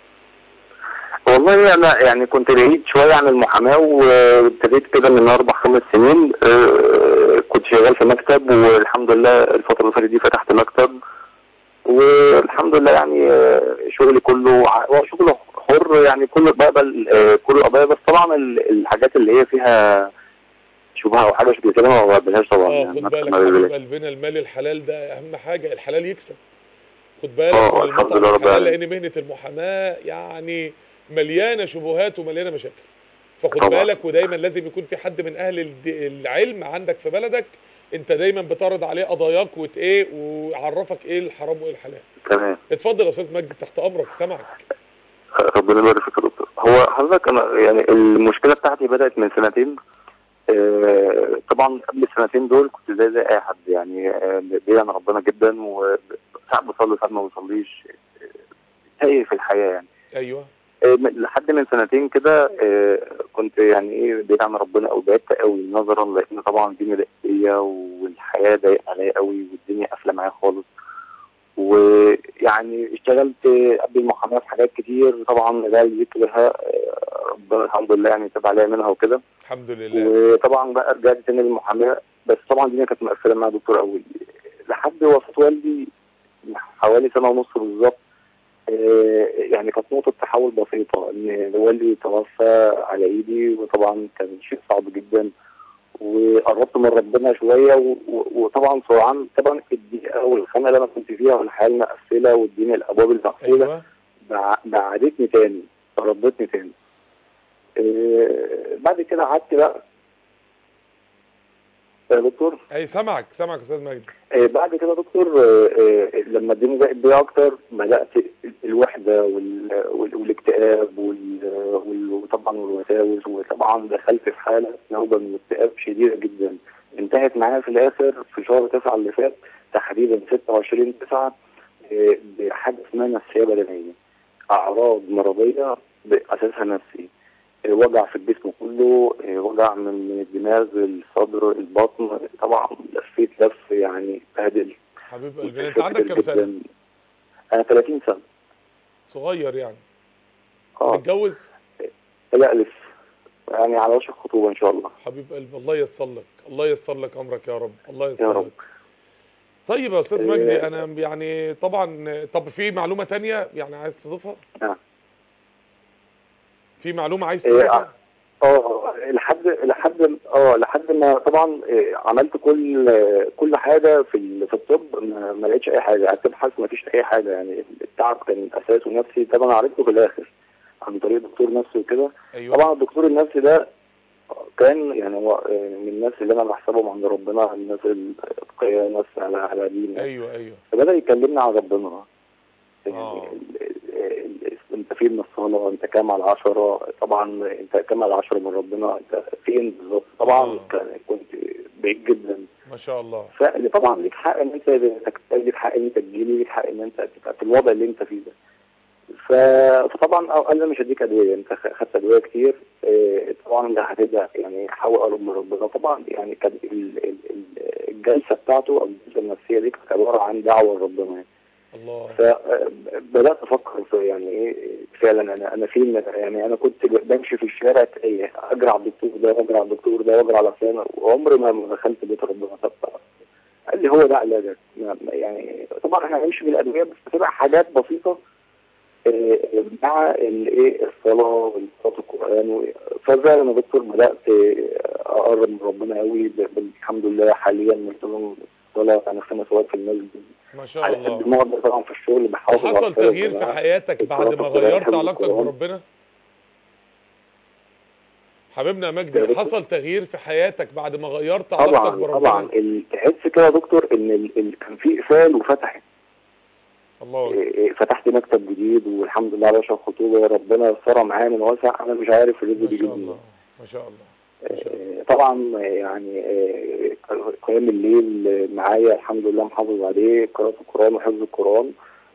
والله انا يعني كنت بعيد شويه عن المحاماه وابتديت كده من اربع خمس سنين كنت شغال في مكتب والحمد لله الفتره اللي فاتت دي فتحت مكتب والحمد لله يعني شغلي كله هو شغل حر يعني كل بقبل كل القضايا بس طبعا الحاجات اللي هي فيها شبهه او حاجه مش بيتكلمها ما بقبلهاش طبعا اه خد بالك حبيب قلبنا المال الحلال ده اهم حاجه الحلال يكسب خد بالك اه الحمد لله رب العالمين لان مهنه المحاماه يعني مليانه شبهات ومليانه مشاكل فخد طبعا. بالك ودايما لازم يكون في حد من اهل العلم عندك في بلدك انت دايما بتعرض عليه قضاياك وت ايه ويعرفك ايه الحرام وايه الحلال تمام اتفضل يا استاذ مجدي تحت امرك سامعك ربنا يبارك فيك يا دكتور هو حضرتك انا يعني المشكله بتاعتي بدات من سنتين آه طبعا قبل السنتين دول كنت زي زي اي حد يعني آه بعيد عن ربنا جدا وساعات بصلي ساعات ما بصليش تايه في الحياه يعني ايوه آه لحد من سنتين كده كنت يعني ايه بعيد عن ربنا او بعدت قوي نظرا لان طبعا الدنيا ضيقه والحياه ضايقه عليا قوي والدنيا قافله معايا خالص ويعني اشتغلت قبل المحاماه في حاجات كتير طبعا لا ذكرها ربنا الحمد لله يعني تاب عليا منها وكده الحمد لله وطبعا بقى رجعت تاني للمحاماه بس طبعا الدنيا كانت مقفله مع دكتور قوي لحد وفاه والدي حوالي سنه ونص بالظبط يعني كانت نقطه تحول بسيطه ان والدي توفى على ايدي وطبعا كان شيء صعب جدا وقربت من ربنا شويه وطبعا سرعان طبعا الدقيقه والخانه اللي انا كنت فيها والحياه المقفله والدنيا الابواب المقفوله ايوه بعدتني تاني ردتني تاني آه بعد كده قعدت بقى يا دكتور اي سامعك سامعك يا استاذ مجدي آه بعد كده دكتور آه آه لما الدنيا بقت بيها اكتر بدات الوحده وال... وال... والاكتئاب وال... وال... وطبعا والوساوس وطبعا دخلت في حاله نوبه من الاكتئاب شديده جدا انتهت معايا في الاخر في شهر 9 اللي فات تحديدا 26 9 بحاجه اسمها نفسيه بدنيه اعراض مرضيه باساسها نفسي وجع في الجسم كله وجع من من الدماغ الصدر البطن طبعا لفيت لف يعني بهدل حبيب قلبي انت عندك كام سنه انا 30 سنه صغير يعني اه متجوز لا لسه يعني على وشك خطوبه ان شاء الله حبيب قلبي الله ييسر لك الله ييسر لك امرك يا رب الله يا ييسر رب. لك طيب يا استاذ إيه. مجدي انا يعني طبعا طب في معلومه تانية يعني عايز تضيفها نعم. في معلومه عايز إيه، تضيفها اه لحد لحد اه لحد ما طبعا آه، عملت كل آه، كل حاجه في ال- في الطب ما, ما لقيتش اي حاجه قعدت ابحث ما فيش اي حاجه يعني التعب كان اساسه نفسي طبعا عرفته في الاخر عن طريق دكتور نفسي وكده ايوه طبعا الدكتور النفسي ده كان يعني هو آه، من الناس اللي انا بحسبهم عند ربنا الناس الاتقياء ناس على على دين ايوه ايوه فبدا يكلمنا عن ربنا آه. ال- ال- ال- انت فين من الصلاة انت كام على عشرة طبعا انت كام على عشرة من ربنا انت فين بالظبط طبعا آه. كان- كنت بعيد جدا ما شاء الله فاللي طبعا ليك حق ان انت تجتهد ليك حق ان انت تجيلي ليك حق ان انت تبقى في الوضع اللي انت فيه ده ف- فطبعا أو قال لي مش هديك ادويه انت خ- خدت ادويه كتير اه، طبعا ده هتبدا يعني حاول اقرب من ربنا طبعا يعني كان ال- ال- ال- الجلسه بتاعته او الجلسه النفسيه دي كانت عباره عن دعوه لربنا يعني الله فبدات افكر في يعني ايه فعلا انا انا فين يعني انا كنت بمشي في الشارع تايه اجري على الدكتور ده واجري على الدكتور ده واجري على فلان وعمري ما ما دخلت بيت ربنا طب قال لي هو ده علاجك ما- ما- يعني طبعا احنا هنمشي بالادويه بس بتبقى حاجات بسيطه آه، مع الايه الصلاه وقراءه القران و- ففعلا يا دكتور بدات اقرب من ربنا قوي ب- الحمد لله حاليا ملتزم الصلاه انا خمس وقت في المسجد ما شاء على الله قد ما اقدر طبعا في الشغل بحاول وحصل تغيير في حياتك بعد ما غيرت علاقتك بربنا حبيبنا يا مجدي حصل تغيير في حياتك بعد ما غيرت علاقتك طبعا بربنا طبعا ال- تحس كده يا دكتور ان ال... ال... كان في اقفال وفتحت الله إيه، إيه، فتحت مكتب جديد والحمد لله على وشك خطوبه ربنا يسرها معايا من واسع انا مش عارف الرزق ما بيجي شاء منين الله ما شاء الله ما شاء الله إيه، طبعا يعني إيه، قيام الليل معايا الحمد لله محافظ عليه قراءة القرآن وحفظ القرآن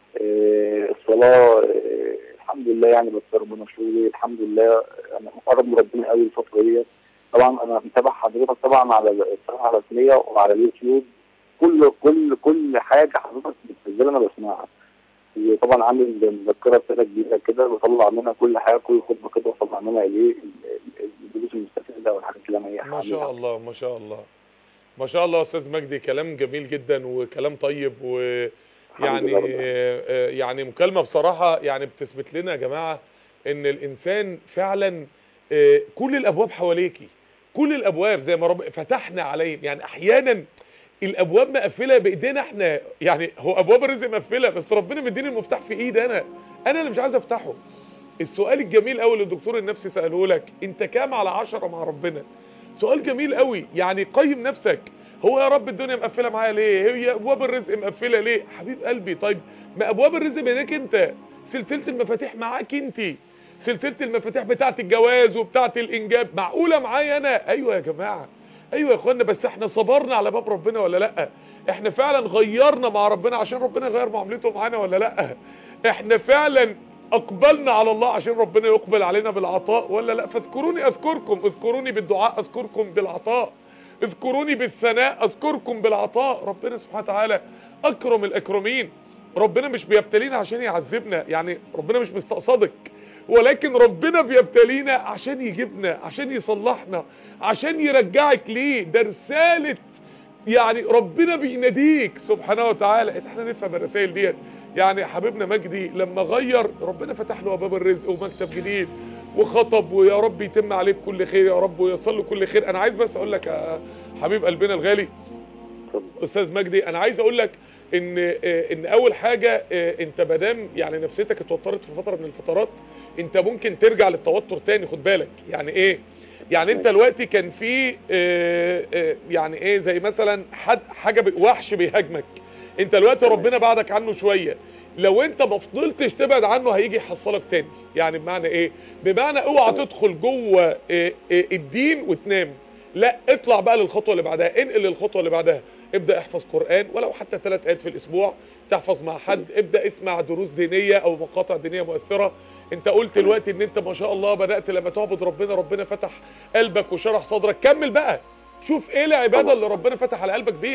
إيه، الصلاة إيه، الحمد لله يعني بتصير ربنا في شغلي الحمد لله انا مقرب من ربنا قوي الفترة دي طبعا انا متابع حضرتك طبعا على الصفحة الرسمية وعلى اليوتيوب كل كل كل حاجة حضرتك بتنزلها انا بسمعها وطبعا عامل مذكرة بتاعتك كبيرة كده بطلع منها كل حاجة كل خطبة كده بطلع منها ايه ال- ال- الدروس المستفيدة والحاجات اللي انا ايه ما شاء هعملها. الله ما شاء الله ما شاء الله يا استاذ مجدي كلام جميل جدا وكلام طيب ويعني لله رب آه، آه، يعني مكالمة بصراحة يعني بتثبت لنا يا جماعة ان الانسان فعلا آه، كل الابواب حواليكي كل الابواب زي ما رب فتحنا عليهم يعني احيانا الابواب مقفله بايدينا احنا يعني هو ابواب الرزق مقفله بس ربنا مديني المفتاح في ايدي انا انا اللي مش عايز افتحه السؤال الجميل قوي اللي الدكتور النفسي ساله لك انت كام على عشرة مع ربنا سؤال جميل قوي يعني قيم نفسك هو يا رب الدنيا مقفله معايا ليه هي ابواب الرزق مقفله ليه حبيب قلبي طيب ما ابواب الرزق بينك انت سلسله المفاتيح معاك انت سلسله المفاتيح بتاعه الجواز وبتاعه الانجاب معقوله معايا انا ايوه يا جماعه ايوه يا اخوانا بس احنا صبرنا على باب ربنا ولا لا احنا فعلا غيرنا مع ربنا عشان ربنا يغير معاملته معانا ولا لا احنا فعلا اقبلنا على الله عشان ربنا يقبل علينا بالعطاء ولا لا فاذكروني اذكركم اذكروني بالدعاء اذكركم بالعطاء اذكروني بالثناء اذكركم بالعطاء ربنا سبحانه وتعالى اكرم الاكرمين ربنا مش بيبتلينا عشان يعذبنا يعني ربنا مش مستقصدك ولكن ربنا بيبتلينا عشان يجيبنا عشان يصلحنا عشان يرجعك ليه ده رسالة يعني ربنا بيناديك سبحانه وتعالى احنا نفهم الرسائل ديت يعني حبيبنا مجدي لما غير ربنا فتح له باب الرزق ومكتب جديد وخطب ويا رب يتم عليه بكل خير يا رب ويصل له كل خير انا عايز بس اقول لك يا حبيب قلبنا الغالي استاذ مجدي انا عايز اقول لك ان آه، ان اول حاجه آه، انت مادام يعني نفسيتك اتوترت في فتره من الفترات انت ممكن ترجع للتوتر تاني خد بالك يعني ايه يعني انت دلوقتي كان في آه، آه، يعني ايه زي مثلا حد حاجه بي- وحش بيهاجمك انت دلوقتي ربنا بعدك عنه شويه لو انت ما فضلتش تبعد عنه هيجي يحصلك تاني يعني بمعنى ايه بمعنى اوعى تدخل جوه آه، آه، الدين وتنام لا اطلع بقى للخطوه اللي بعدها انقل للخطوه اللي بعدها ابدا احفظ قران ولو حتى ثلاث ايات في الاسبوع تحفظ مع حد ابدا اسمع دروس دينيه او مقاطع دينيه مؤثره انت قلت دلوقتي ان انت ما شاء الله بدات لما تعبد ربنا ربنا فتح قلبك وشرح صدرك كمل بقى شوف ايه العباده اللي ربنا فتح على قلبك بيها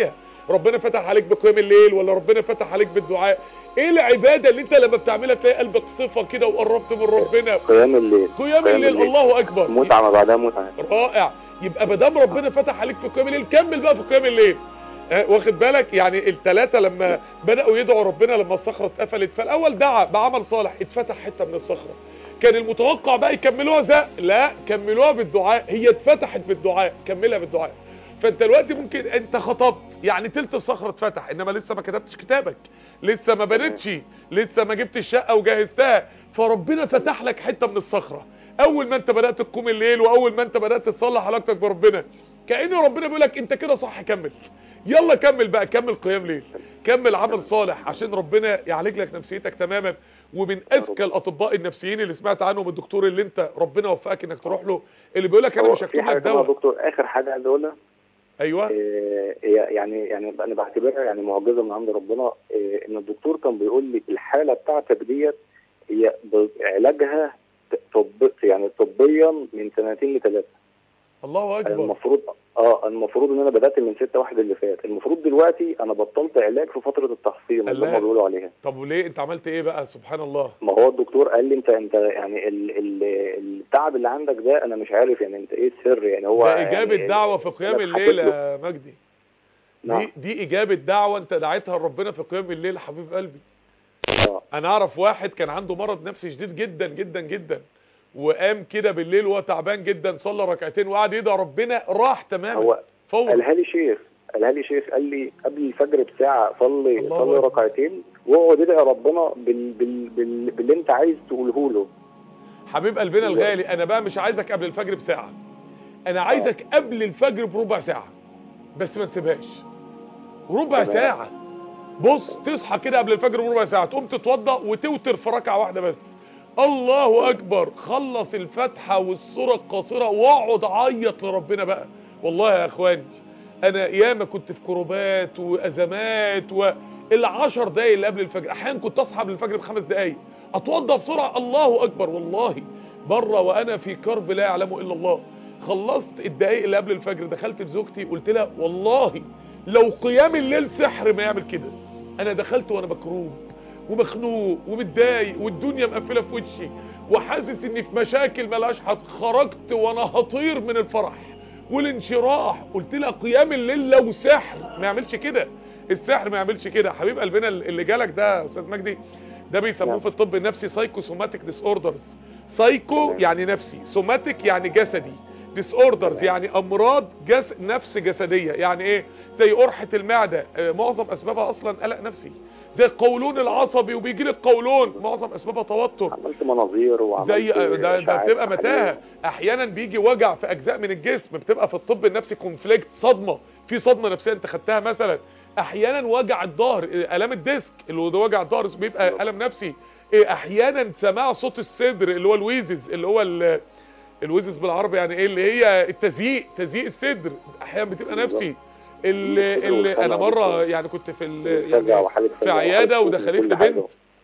ربنا فتح عليك بقيام الليل ولا ربنا فتح عليك بالدعاء ايه العباده اللي انت لما بتعملها تلاقي قلبك صفه كده وقربت من ربنا قيام الليل قيام الليل الله اكبر متعه ما بعدها متعه رائع يبقى ما دام ربنا فتح عليك في قيام الليل كمل بقى في قيام الليل آه، واخد بالك يعني الثلاثه لما بداوا يدعوا ربنا لما الصخره اتقفلت فالاول دعا بعمل صالح اتفتح حته من الصخره كان المتوقع بقى يكملوها زق لا كملوها بالدعاء هي اتفتحت بالدعاء كملها بالدعاء فانت دلوقتي ممكن انت خطبت يعني تلت الصخره اتفتح انما لسه ما كتبتش كتابك لسه ما بنتش لسه ما جبتش الشقه وجهزتها فربنا فتح لك حته من الصخره اول ما انت بدات تقوم الليل واول ما انت بدات تصلح علاقتك بربنا كأن ربنا بيقول لك انت كده صح كمل يلا كمل بقى كمل قيام ليل كمل عمل صالح عشان ربنا يعالج لك نفسيتك تماما ومن اذكى الاطباء النفسيين اللي سمعت عنهم الدكتور اللي انت ربنا وفقك انك تروح له اللي بيقول لك انا هو مش في هكتب حاجه لك كمان يا دواء دكتور اخر حاجه عايز اقولها ايوه إيه، هي يعني يعني انا بعتبرها يعني معجزه من عند ربنا إيه، ان الدكتور كان بيقول لي الحاله بتاعتك ديت هي ب- علاجها ت- طب يعني طبيا من سنتين لثلاثه الله اكبر المفروض اه المفروض ان انا بدات من 6 واحد اللي فات المفروض دلوقتي انا بطلت علاج في فتره التحصين اللي الله. هم بيقولوا عليها طب وليه انت عملت ايه بقى سبحان الله ما هو الدكتور قال لي انت انت يعني ال ال التعب اللي عندك ده انا مش عارف يعني انت ايه السر يعني هو ده اجابه يعني دعوه في قيام أنا الليل حكيت له. يا مجدي نعم. دي دي اجابه دعوه انت دعيتها لربنا في قيام الليل يا حبيب قلبي اه انا اعرف واحد كان عنده مرض نفسي شديد جدا جدا جدا وقام كده بالليل وهو تعبان جدا صلى ركعتين وقعد يدعي ربنا راح تماما هو فور قالها لي شيخ قالها لي شيخ قال لي قبل الفجر بساعه صلي الله صلي أكبر. ركعتين واقعد ادعي ربنا بال بال بال باللي انت عايز تقوله له حبيب قلبنا الغالي انا بقى مش عايزك قبل الفجر بساعه انا عايزك قبل الفجر بربع ساعه بس ما تسيبهاش ربع تمام. ساعه بص تصحى كده قبل الفجر بربع ساعه تقوم تتوضا وتوتر في ركعه واحده بس الله اكبر خلص الفاتحه والسوره القصيره واقعد عيط لربنا بقى والله يا اخواني انا ياما كنت في كروبات وازمات والعشر دقايق اللي قبل الفجر احيانا كنت اصحى قبل الفجر بخمس دقايق اتوضا بسرعه الله اكبر والله بره وانا في كرب لا يعلمه الا الله خلصت الدقايق اللي قبل الفجر دخلت لزوجتي قلت لها والله لو قيام الليل سحر ما يعمل كده انا دخلت وانا مكروب ومخنوق ومتضايق والدنيا مقفله في وشي وحاسس اني في مشاكل ملهاش حظ خرجت وانا هطير من الفرح والانشراح قلت لها قيام الليل لو سحر ما يعملش كده السحر ما يعملش كده حبيب قلبنا اللي جالك ده يا استاذ مجدي ده بيسموه نعم. في الطب النفسي سايكو سوماتيك ديس اوردرز سايكو تمام. يعني نفسي سوماتيك يعني جسدي ديس اوردرز يعني امراض جس نفس جسديه يعني ايه زي قرحه المعده آه، معظم اسبابها اصلا قلق نفسي زي القولون العصبي وبيجي لك قولون معظم اسبابها توتر عملت مناظير وعملت زي ده ده إشاعات بتبقى وحاجات. متاهه احيانا بيجي وجع في اجزاء من الجسم بتبقى في الطب النفسي كونفليكت صدمه في صدمه نفسيه انت خدتها مثلا احيانا وجع الظهر الام الديسك اللي هو ده وجع الظهر بيبقى الم نفسي إيه، احيانا سماع صوت الصدر اللي هو الويزز اللي هو ال- الويزز بالعربي يعني ايه اللي هي التزييق تزييق الصدر احيانا بتبقى نفسي اللي, اللي انا مره يعني كنت في ال- فجأة يعني وحالة في فجأة عياده وحالة ودخلت كل لي حاجة. بنت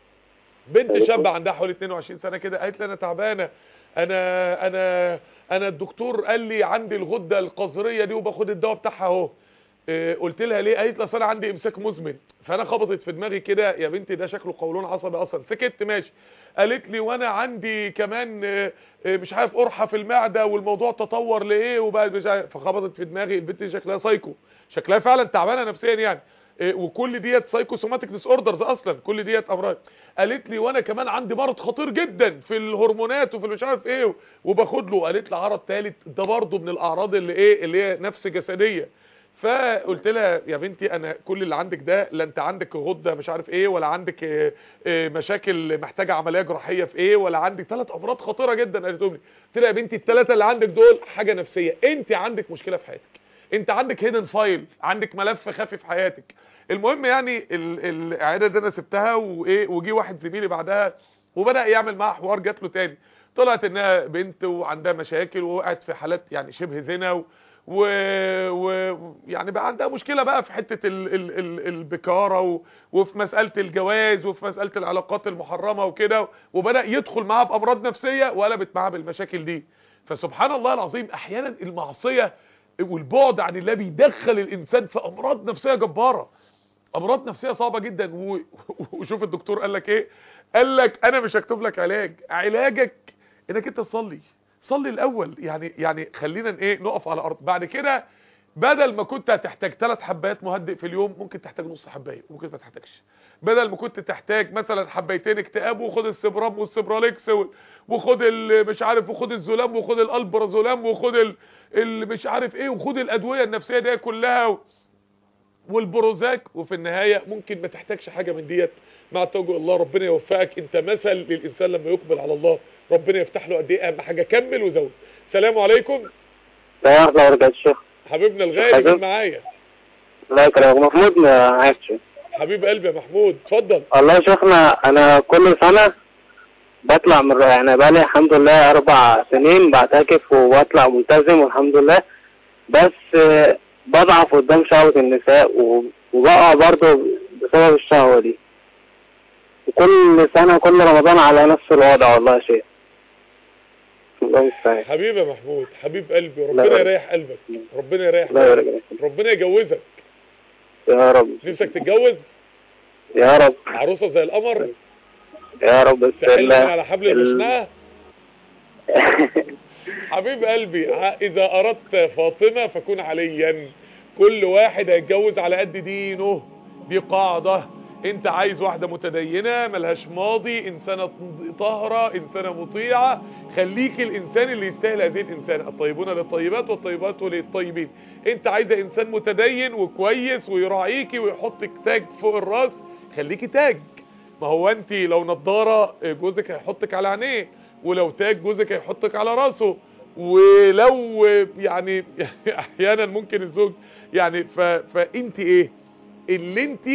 بنت أيوة. شابه عندها حوالي 22 سنه كده قالت لي انا تعبانه انا انا انا الدكتور قال لي عندي الغده القذريه دي وباخد الدواء بتاعها اهو إيه، قلت لها ليه قالت لي اصل انا عندي امساك مزمن فانا خبطت في دماغي كده يا بنتي ده شكله قولون عصبي اصلا سكت ماشي قالت لي وانا عندي كمان إيه، إيه، مش عارف قرحه في المعده والموضوع تطور لايه وبقى مش عارف فخبطت في دماغي البنت دي شكلها سايكو شكلها فعلا تعبانه نفسيا يعني إيه، وكل ديت سايكوسوماتيك ديس اوردرز اصلا كل ديت امراض قالت لي وانا كمان عندي مرض خطير جدا في الهرمونات وفي مش عارف ايه وباخد له قالت لي عرض ثالث ده برضه من الاعراض اللي ايه اللي هي نفس جسديه فقلت لها يا بنتي انا كل اللي عندك ده لا انت عندك غده مش عارف ايه ولا عندك إيه إيه مشاكل محتاجه عمليه جراحيه في ايه ولا عندك ثلاث امراض خطيره جدا قالت لي قلت لها يا بنتي الثلاثه اللي عندك دول حاجه نفسيه انت عندك مشكله في حياتك انت عندك هيدن فايل عندك ملف خفي في حياتك المهم يعني ال- العياده دي انا سبتها وايه وجي واحد زميلي بعدها وبدا يعمل معاها حوار جات له تاني طلعت انها بنت وعندها مشاكل ووقعت في حالات يعني شبه زنا و و... و... يعني بقى عندها مشكله بقى في حته ال... ال... ال... البكاره و... وفي مساله الجواز وفي مساله العلاقات المحرمه وكده وبدا يدخل معاها بامراض نفسيه وقلبت معاها بالمشاكل دي فسبحان الله العظيم احيانا المعصيه والبعد عن الله بيدخل الانسان في امراض نفسيه جباره امراض نفسيه صعبه جدا و... وشوف الدكتور قال لك ايه قال لك انا مش هكتب لك علاج علاجك انك انت تصلي صلي الاول يعني يعني خلينا ايه نقف على الارض بعد كده بدل ما كنت هتحتاج ثلاث حبايات مهدئ في اليوم ممكن تحتاج نص حبايه ممكن ما تحتاجش بدل ما كنت تحتاج مثلا حبايتين اكتئاب وخد السبرام والسبراليكس وخد مش عارف وخد الزولام وخد الالبرازولام وخد ال مش عارف ايه وخد الادويه النفسيه دي كلها والبروزاك وفي النهايه ممكن ما تحتاجش حاجه من ديت مع توجه الله ربنا يوفقك انت مثل للانسان لما يقبل على الله ربنا يفتح له قد ايه اهم حاجه كمل وزود سلام عليكم لا الله يرجع الشيخ حبيبنا الغالي مين معايا الله يكرمك محمود عايش حبيب قلبي يا محمود اتفضل الله يا شيخنا انا كل سنه بطلع من يعني بقالي الحمد لله اربع سنين بعتكف وبطلع ملتزم والحمد لله بس بضعف قدام شهوة النساء وبقع برضه بسبب الشهوة دي وكل سنة كل رمضان على نفس الوضع والله يا شيخ الله المستعان حبيبي يا محمود حبيب قلبي لا ربنا يرضى. يريح قلبك ربنا يريح الله قلبك يرضى. ربنا يجوزك يا رب نفسك تتجوز يا رب عروسه زي القمر يا رب بس تحل الله على حبل المشنقه حبيب قلبي ع- اذا اردت فاطمه فكن عليا كل واحد هيتجوز على قد دينه دي قاعده انت عايز واحده متدينه ملهاش ماضي انسانه طاهره انسانه مطيعه خليك الانسان اللي يستاهل هذه الانسانه الطيبون للطيبات والطيبات للطيبين انت عايزه انسان متدين وكويس ويراعيكي ويحطك تاج فوق الراس خليكي تاج ما هو انت لو نضاره جوزك هيحطك على عينيه ولو تاج جوزك هيحطك على راسه ولو يعني احيانا ممكن الزوج يعني ف فانت ايه اللي انت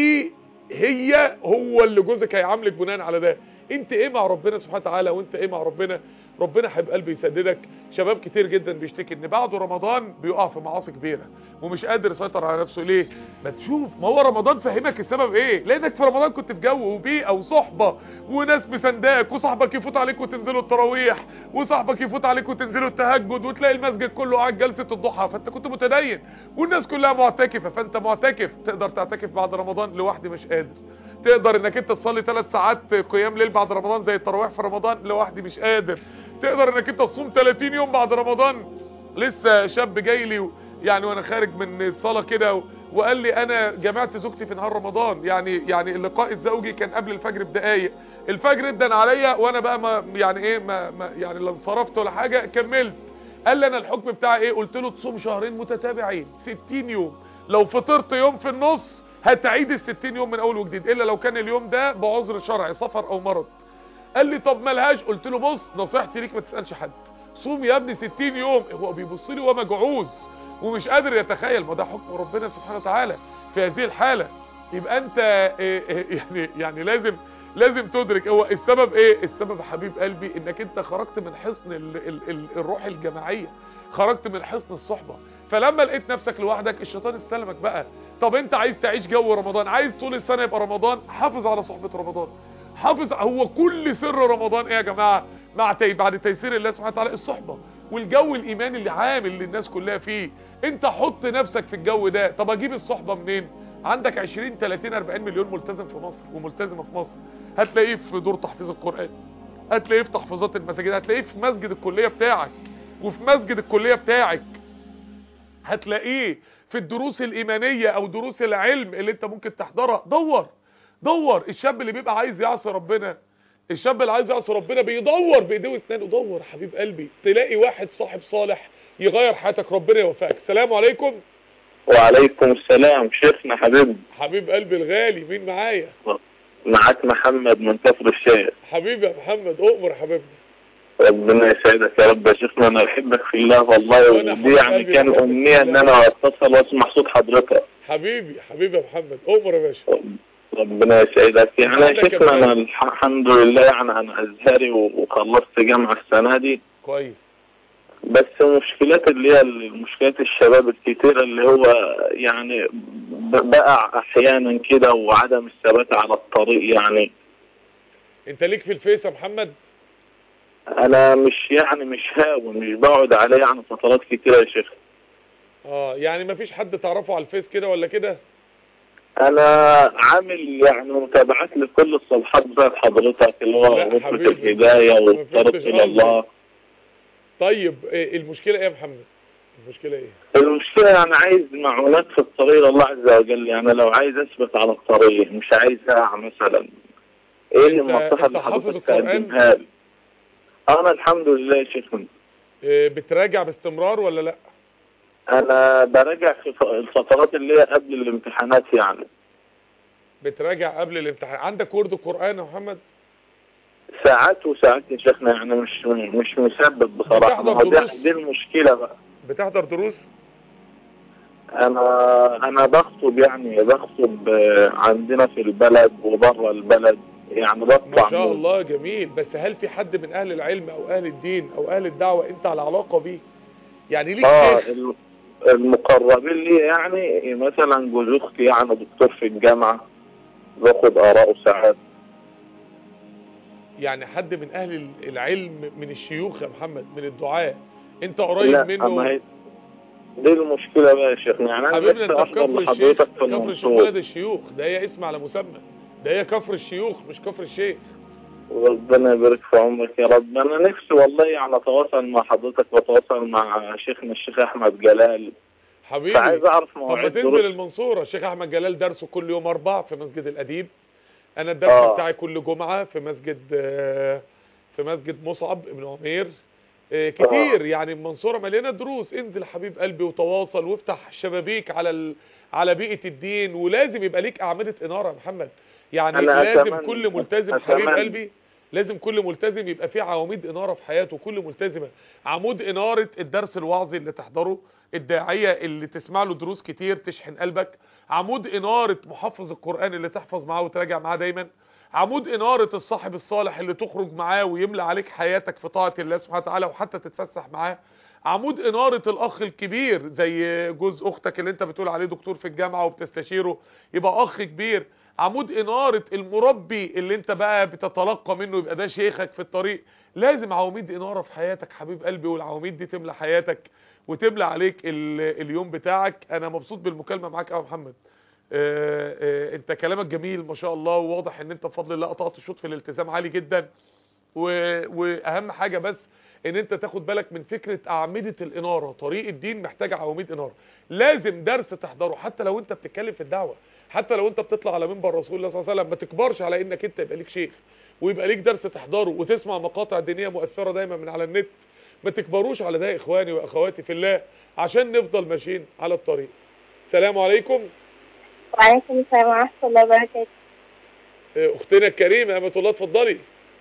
هي هو اللي جوزك هيعاملك بناء على ده انت ايه مع ربنا سبحانه وتعالى وانت ايه مع ربنا ربنا حب قلبي يسددك شباب كتير جدا بيشتكي ان بعد رمضان بيقع في معاصي كبيره ومش قادر يسيطر على نفسه ليه ما تشوف ما هو رمضان فهمك السبب ايه لانك في رمضان كنت في جو وبيئه وصحبه وناس مسنداك وصاحبك يفوت عليك وتنزلوا التراويح وصاحبك يفوت عليك وتنزلوا التهجد وتلاقي المسجد كله قاعد جلسه الضحى فانت كنت متدين والناس كلها معتكفه فانت معتكف تقدر تعتكف بعد رمضان لوحدي مش قادر تقدر انك انت تصلي ثلاث ساعات قيام ليل بعد رمضان زي التراويح في رمضان لوحدي مش قادر تقدر انك انت تصوم 30 يوم بعد رمضان لسه شاب جاي لي و- يعني وانا خارج من الصلاه كده و- وقال لي انا جمعت زوجتي في نهار رمضان يعني يعني اللقاء الزوجي كان قبل الفجر بدقايق الفجر ادن عليا وانا بقى ما يعني ايه ما, ما يعني لا انصرفت ولا حاجه كملت قال لي انا الحكم بتاعي ايه قلت له تصوم شهرين متتابعين 60 يوم لو فطرت يوم في النص هتعيد ال 60 يوم من اول وجديد الا لو كان اليوم ده بعذر شرعي سفر او مرض قال لي طب ملهاش قلت له بص نصيحتي ليك ما تسالش حد صوم يا ابني 60 يوم هو بيبص لي وهو مجعوز ومش قادر يتخيل ما ده حكم ربنا سبحانه وتعالى في هذه الحاله يبقى انت إيه إيه يعني يعني لازم لازم تدرك هو السبب ايه السبب حبيب قلبي انك انت خرجت من حصن ال ال ال الروح الجماعيه خرجت من حصن الصحبه فلما لقيت نفسك لوحدك الشيطان استلمك بقى طب انت عايز تعيش جو رمضان عايز طول السنه يبقى رمضان حافظ على صحبه رمضان حافظ هو كل سر رمضان ايه يا جماعه مع تي بعد تيسير الله سبحانه وتعالى الصحبه والجو الايماني اللي عامل اللي الناس كلها فيه انت حط نفسك في الجو ده طب اجيب الصحبه منين عندك 20 30 40 مليون ملتزم في مصر وملتزمه في مصر هتلاقيه في دور تحفيظ القران هتلاقيه في تحفيظات المساجد هتلاقيه في مسجد الكليه بتاعك وفي مسجد الكليه بتاعك هتلاقيه في الدروس الإيمانية أو دروس العلم اللي انت ممكن تحضرها دور دور الشاب اللي بيبقى عايز يعصي ربنا الشاب اللي عايز يعصي ربنا بيدور بايديه واسنانه دور حبيب قلبي تلاقي واحد صاحب صالح يغير حياتك ربنا يوفقك السلام عليكم وعليكم السلام شيخنا حبيب حبيب قلبي الغالي مين معايا معك محمد من كفر الشيخ حبيبي يا محمد اؤمر حبيبنا ربنا يسعدك يا رب يا شيخنا انا احبك في الله والله وأنا ودي يعني حبيبي كان بحبك امنية في ان الله. انا اتصل واسمع صوت حضرتك حبيبي حبيبي يا محمد اؤمر يا باشا ربنا يسعدك يعني يا عندك يا شيخنا انا فندم. الح- الحمد لله يعني انا ازهري و- وخلصت جامعة السنة دي كويس بس المشكلات اللي هي المشكلات الشباب الكتيرة اللي هو يعني ب- بقع احيانا كده وعدم الثبات على الطريق يعني انت ليك في الفيس يا محمد انا مش يعني مش هاوي مش بقعد عليه يعني فترات كتيرة يا شيخ اه اه يعني ما فيش حد تعرفه على الفيس كده ولا كده انا عامل يعني متابعات لكل الصفحات بتاعت حضرتك اللي هو لا غرفة حبيبي. الهداية ما والطريق فهمتش الى الله طيب إيه المشكله ايه يا محمد المشكله ايه المشكلة يعني عايز معونات في الطريق لله عز وجل يعني لو عايز اثبت على الطريق مش عايز اقع مثلا ايه أنت- النصيحة أنت اللي حافظ حضرتك القرآن؟ تقدمها لي انا الحمد لله يا شيخنا إيه بتراجع باستمرار ولا لا انا براجع في ف- الفترات اللي هي قبل الامتحانات يعني بتراجع قبل الامتحان عندك ورد قران يا محمد ساعات وساعات يا شيخنا يعني مش مش مثبت بصراحة بتحضر ما هو دي- دروس؟ دي المشكلة بقى بتحضر دروس انا انا بخطب يعني بخطب آه، عندنا في البلد وبره البلد يعني بطلع ما شاء من- الله جميل بس هل في حد من اهل العلم او اهل الدين او اهل الدعوه انت على علاقه بيه يعني ليك اه شيخ ال- المقربين لي يعني مثلا جوز اختي يعني دكتور في الجامعة باخد آراءه ساعات يعني حد من اهل العلم من الشيوخ يا محمد من الدعاة انت قريب لا منه أما هي دي المشكلة بقى يا شيخنا يعني أنا حبيبنا لسه انت في أحضر كفر الشيخ لحضرتك في كفر الشيخ المنصور بلد الشيوخ ده هي اسم على مسمى ده هي كفر الشيوخ مش كفر الشيخ ربنا يبارك في عمرك يا رب أنا نفسي والله يعني أتواصل مع حضرتك وأتواصل مع شيخنا الشيخ أحمد جلال حبيبي فعايز أعرف طب ما مواعيد تنزل دروس المنصورة الشيخ احمد جلال درسه كل يوم اربع في مسجد الاديب انا الدرس آه. بتاعي كل جمعة في مسجد آه، في مسجد مصعب ابن عمير آه، كتير يعني المنصورة مليانة دروس انزل حبيب قلبي وتواصل وافتح شبابيك على ال... على بيئة الدين ولازم يبقى ليك أعمدة إنارة يا محمد يعني أنا لازم أتمنى- كل ملتزم حبيب أتمنى. قلبي لازم كل ملتزم يبقى فيه عواميد إنارة في حياته كل ملتزمة عمود إنارة الدرس الوعظي اللي تحضره الداعية اللي تسمع له دروس كتير تشحن قلبك عمود إنارة محفظ القرآن اللي تحفظ معاه وتراجع معاه دايما عمود إنارة الصاحب الصالح اللي تخرج معاه ويملى عليك حياتك في طاعة الله سبحانه وتعالى وحتى تتفسح معاه عمود إنارة الأخ الكبير زي جوز أختك اللي أنت بتقول عليه دكتور في الجامعة وبتستشيره يبقى أخ كبير عمود إنارة المربي اللي أنت بقى بتتلقى منه يبقى ده شيخك في الطريق لازم عواميد إنارة في حياتك حبيب قلبي والعواميد دي تملى حياتك وتملى عليك ال- اليوم بتاعك أنا مبسوط بالمكالمة معاك أوي يا محمد آه، آه، انت كلامك جميل ما شاء الله وواضح ان انت بفضل الله قطعت الشوط في الالتزام عالي جدا و... واهم حاجة بس ان انت تاخد بالك من فكرة اعمدة الانارة طريق الدين محتاج عواميد انارة لازم درس تحضره حتى لو انت بتتكلم في الدعوة حتى لو انت بتطلع على منبر رسول الله صلى الله عليه وسلم ما تكبرش على انك انت يبقى ليك شيخ ويبقى ليك درس تحضره وتسمع مقاطع دينية مؤثرة دايما من على النت ما تكبروش على ده يا اخواني واخواتي في الله عشان نفضل ماشيين على الطريق سلام عليكم وعليكم السلام ورحمة الله وبركاته اختنا الكريمة امة الله اتفضلي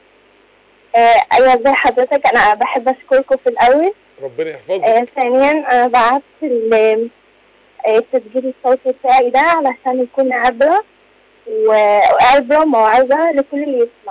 آه، أيوة ازي حضرتك أنا بحب أشكركم في الأول ربنا يحفظك آه، ثانيا أنا بعت ال- آه، التسجيل الصوتي بتاعي ده علشان يكون عبرة وعبرة موعظة لكل اللي يسمع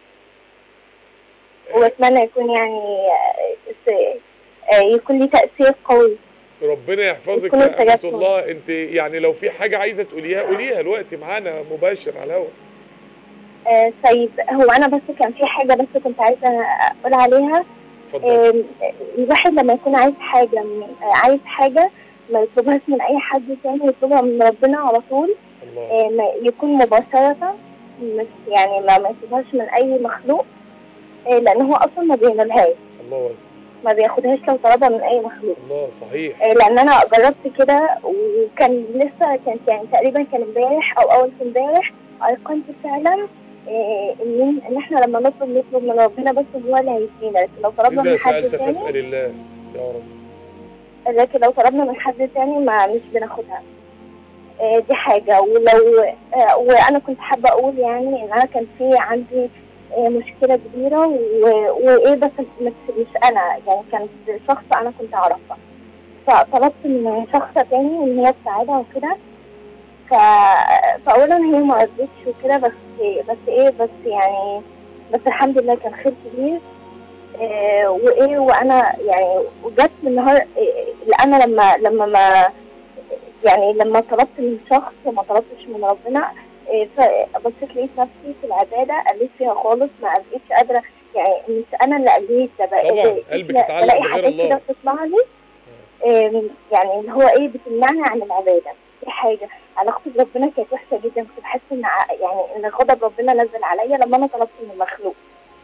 وأتمنى يكون يعني آه، س- آه، يكون لي تأثير قوي ربنا يحفظك يكون يا امة استجبتم. الله انت يعني لو في حاجة عايزة تقوليها قوليها الوقت معانا مباشر على الهواء آه، طيب هو أنا بس كان في حاجة بس كنت عايزة أقول عليها اتفضل آم، الواحد لما يكون عايز حاجة من آه، عايز حاجة ما يطلبهاش من أي حد تاني يطلبها من ربنا على طول الله آه، ما يكون مباشرة مش يعني ما ما يطلبهاش من أي مخلوق آه، لأن هو أصلا ما بينالهاش الله أكبر. ما بياخدهاش لو طلبها من أي مخلوق الله صحيح آه، لأن أنا جربت كده وكان لسه كانت يعني تقريبا كان امبارح أو أول في امبارح أيقنت فعلا آه، إن إن إحنا لما نطلب نطلب من ربنا بس هو اللي هيدينا لكن لو طلبنا إذا من حد سألت تاني فاسأل الله يا رب لكن لو طلبنا من حد تاني ما مش بناخدها آه، دي حاجة ولو آه، وأنا كنت حابة أقول يعني إن أنا كان في عندي آه، مشكلة كبيرة و- وإيه بس مش, مش أنا يعني كانت شخص أنا كنت أعرفها فطلبت من شخص تاني إن هي تساعدها وكده ف... فأولا هي ما رضتش وكده بس بس إيه بس يعني بس الحمد لله كان خير كبير آه، وايه وانا يعني وجت من نهار إيه، انا لما لما ما يعني لما طلبت من شخص وما طلبتش من ربنا إيه، فبصيت لقيت نفسي في العباده قليت فيها خالص ما بقيتش قادره يعني مش انا اللي قليت ده بقى طبعاً، إيه، قلبك بلاقي اتعلق بغير حاجات الله. كده بتطلع لي آم، يعني اللي هو ايه بتمنعني عن العباده دي حاجه علاقتي بربنا كانت وحشه جدا كنت بحس ان ع- يعني ان غضب ربنا نزل عليا لما انا طلبت من المخلوق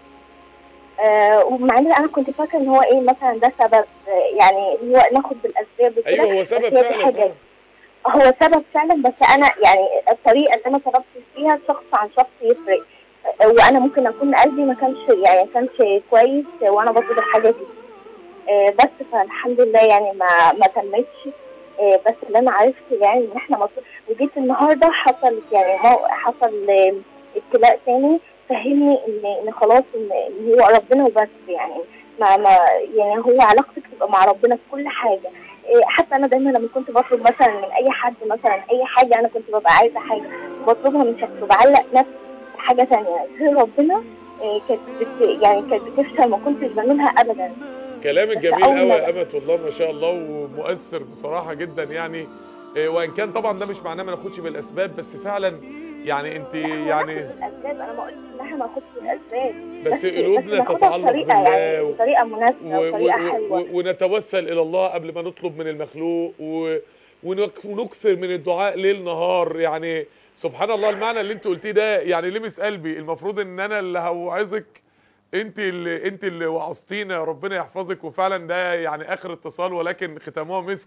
آه ومع ان انا كنت فاكره ان هو ايه مثلا ده سبب آه، يعني اللي هو ناخد بالاسباب وكده ايوه هو بس سبب هي دي فعلا حاجة. آه. هو سبب فعلا بس انا يعني الطريقه اللي انا طلبت فيها شخص عن شخص يفرق آه، وانا ممكن اكون قلبي ما كانش يعني ما كانش كويس وانا بطلب الحاجه دي آه، بس فالحمد لله يعني ما ما تمتش آه، بس اللي انا عرفته يعني ان احنا مطلوب وجيت النهارده حصل يعني مو- حصل آه، ابتلاء تاني فهمني ان ان خلاص ان إن هو ربنا وبس يعني ما ما يعني هو علاقتك تبقى مع ربنا في كل حاجه إيه، حتى انا دايما لما كنت بطلب مثلا من اي حد مثلا اي حاجه انا كنت ببقى عايزه حاجه بطلبها من شخص وبعلق نفسي في حاجه ثانيه غير ربنا إيه، كانت بت يعني كانت بتفشل ما كنتش بعملها ابدا كلامك بس جميل أول قوي ما- يا أمة الله ما شاء الله ومؤثر بصراحة جدا يعني إيه، وإن كان طبعا ده مش معناه ما ناخدش بالأسباب بس فعلا يعني أنت يعني الاسباب انا ما قلتش ان احنا ما ناخدش بالاسباب بس قلوبنا ناخدها تتعلق بطريقه يعني بالله بطريقه مناسبه و- وطريقه و- حلوه و- ونتوسل إلى الله قبل ما نطلب من المخلوق و- ونك- ونكثر من الدعاء ليل نهار يعني سبحان الله المعنى اللي انت قلتيه ده يعني لمس قلبي المفروض ان انا اللي هوعظك انت اللي انت اللي وعظتينا ربنا يحفظك وفعلا ده يعني اخر اتصال ولكن ختامها مسك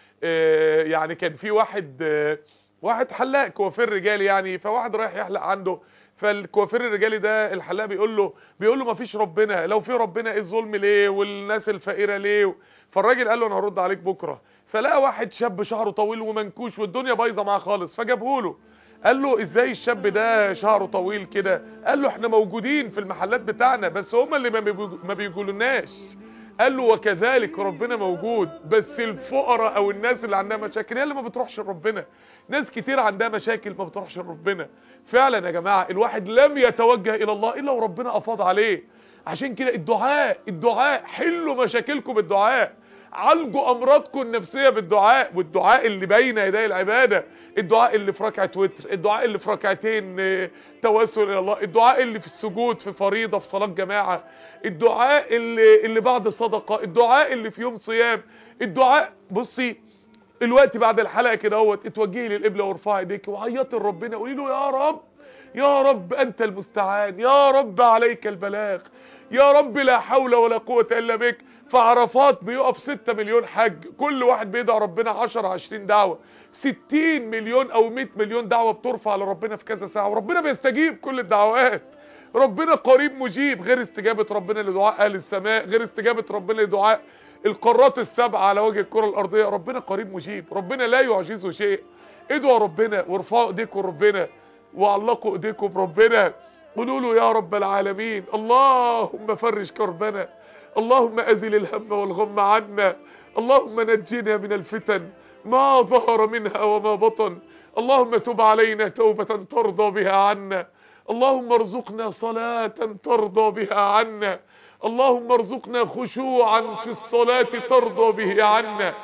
آه، يعني كان في واحد آه، واحد حلاق كوافير رجالي يعني فواحد رايح يحلق عنده فالكوافير الرجالي ده الحلاق بيقول له بيقول له مفيش ربنا لو في ربنا ايه الظلم ليه والناس الفقيره ليه فالراجل قال له انا هرد عليك بكره فلقى واحد شاب شعره طويل ومنكوش والدنيا بايظه معاه خالص فجابه له قال له ازاي الشاب ده شعره طويل كده قال له احنا موجودين في المحلات بتاعنا بس هما اللي ما بيجو- ما بيقولوناش قال له وكذلك ربنا موجود بس الفقراء او الناس اللي عندها مشاكل هي اللي ما بتروحش لربنا ناس كتير عندها مشاكل ما بتروحش لربنا فعلا يا جماعة الواحد لم يتوجه الى الله الا وربنا افاض عليه عشان كده الدعاء الدعاء حلوا مشاكلكم بالدعاء عالجوا امراضكم النفسيه بالدعاء والدعاء اللي بين يدي العباده الدعاء اللي في ركعه وتر الدعاء اللي في ركعتين آه، توسل الى الله الدعاء اللي في السجود في فريضه في صلاه جماعه الدعاء اللي اللي بعد صدقه الدعاء اللي في يوم صيام الدعاء بصي الوقت بعد الحلقه كده اهوت اتوجهي للقبله وارفعي ايديك وعيطي لربنا قولي له يا رب يا رب انت المستعان يا رب عليك البلاغ يا رب لا حول ولا قوة الا بك في عرفات بيقف 6 مليون حج كل واحد بيدعو ربنا 10 20 دعوة 60 مليون او 100 مليون دعوة بترفع لربنا في كذا ساعة وربنا بيستجيب كل الدعوات ربنا قريب مجيب غير استجابة ربنا لدعاء اهل السماء غير استجابة ربنا لدعاء القارات السبعة على وجه الكرة الارضية ربنا قريب مجيب ربنا لا يعجزه شيء ادعوا ربنا وارفعوا ايديكم لربنا وعلقوا ايديكم بربنا قولوا له يا رب العالمين اللهم فرج كربنا اللهم ازل الهم والغم عنا اللهم نجنا من الفتن ما ظهر منها وما بطن اللهم تب علينا توبة ترضى بها عنا اللهم ارزقنا صلاة ترضى بها عنا اللهم ارزقنا خشوعا في الصلاة ترضى به عنا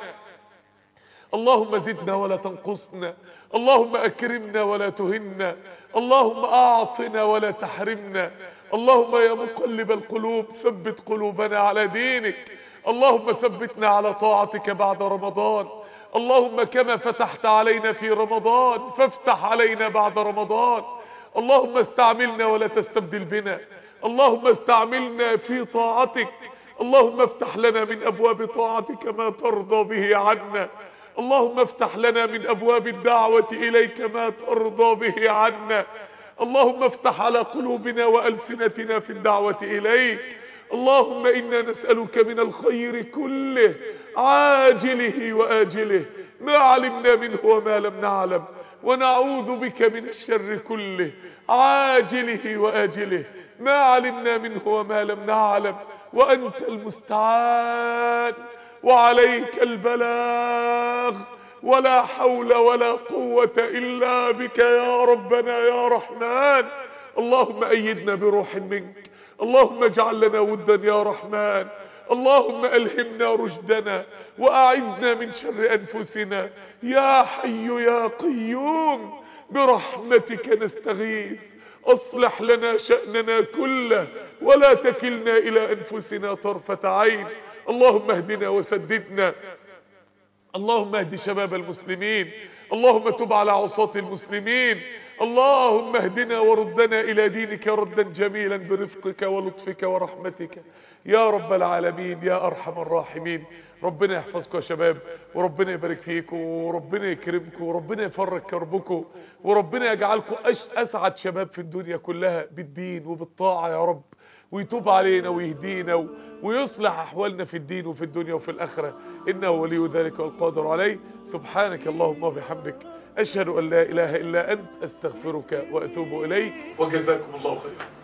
اللهم زدنا ولا تنقصنا اللهم اكرمنا ولا تهنا اللهم اعطنا ولا تحرمنا اللهم يا مقلب القلوب ثبت قلوبنا على دينك اللهم ثبتنا على طاعتك بعد رمضان اللهم كما فتحت علينا في رمضان فافتح علينا بعد رمضان اللهم استعملنا ولا تستبدل بنا اللهم استعملنا في طاعتك اللهم افتح لنا من ابواب طاعتك ما ترضى به عنا اللهم افتح لنا من ابواب الدعوة اليك ما ترضى به عنا اللهم افتح على قلوبنا والسنتنا في الدعوة اليك اللهم انا نسألك من الخير كله عاجله واجله ما علمنا منه وما لم نعلم ونعوذ بك من الشر كله عاجله واجله ما علمنا منه وما لم نعلم وانت المستعان وعليك البلاغ ولا حول ولا قوة إلا بك يا ربنا يا رحمن اللهم أيدنا بروح منك اللهم اجعل لنا ودا يا رحمن اللهم ألهمنا رشدنا وأعذنا من شر أنفسنا يا حي يا قيوم برحمتك نستغيث اصلح لنا شأننا كله ولا تكلنا إلى أنفسنا طرفة عين اللهم اهدنا وسددنا اللهم اهد شباب المسلمين اللهم تب على عصاة المسلمين اللهم اهدنا وردنا إلى دينك ردا جميلا برفقك ولطفك ورحمتك يا رب العالمين يا أرحم الراحمين ربنا يحفظكم يا شباب وربنا يبارك فيكم وربنا يكرمكم وربنا يفرج كربكم وربنا يجعلكم أش- أسعد شباب في الدنيا كلها بالدين وبالطاعة يا رب ويتوب علينا ويهدينا و- ويصلح أحوالنا في الدين وفي الدنيا وفي الآخرة إنه ولي ذلك والقادر عليه سبحانك اللهم وبحمدك أشهد أن لا إله إلا أنت أستغفرك وأتوب إليك وجزاكم الله خيرا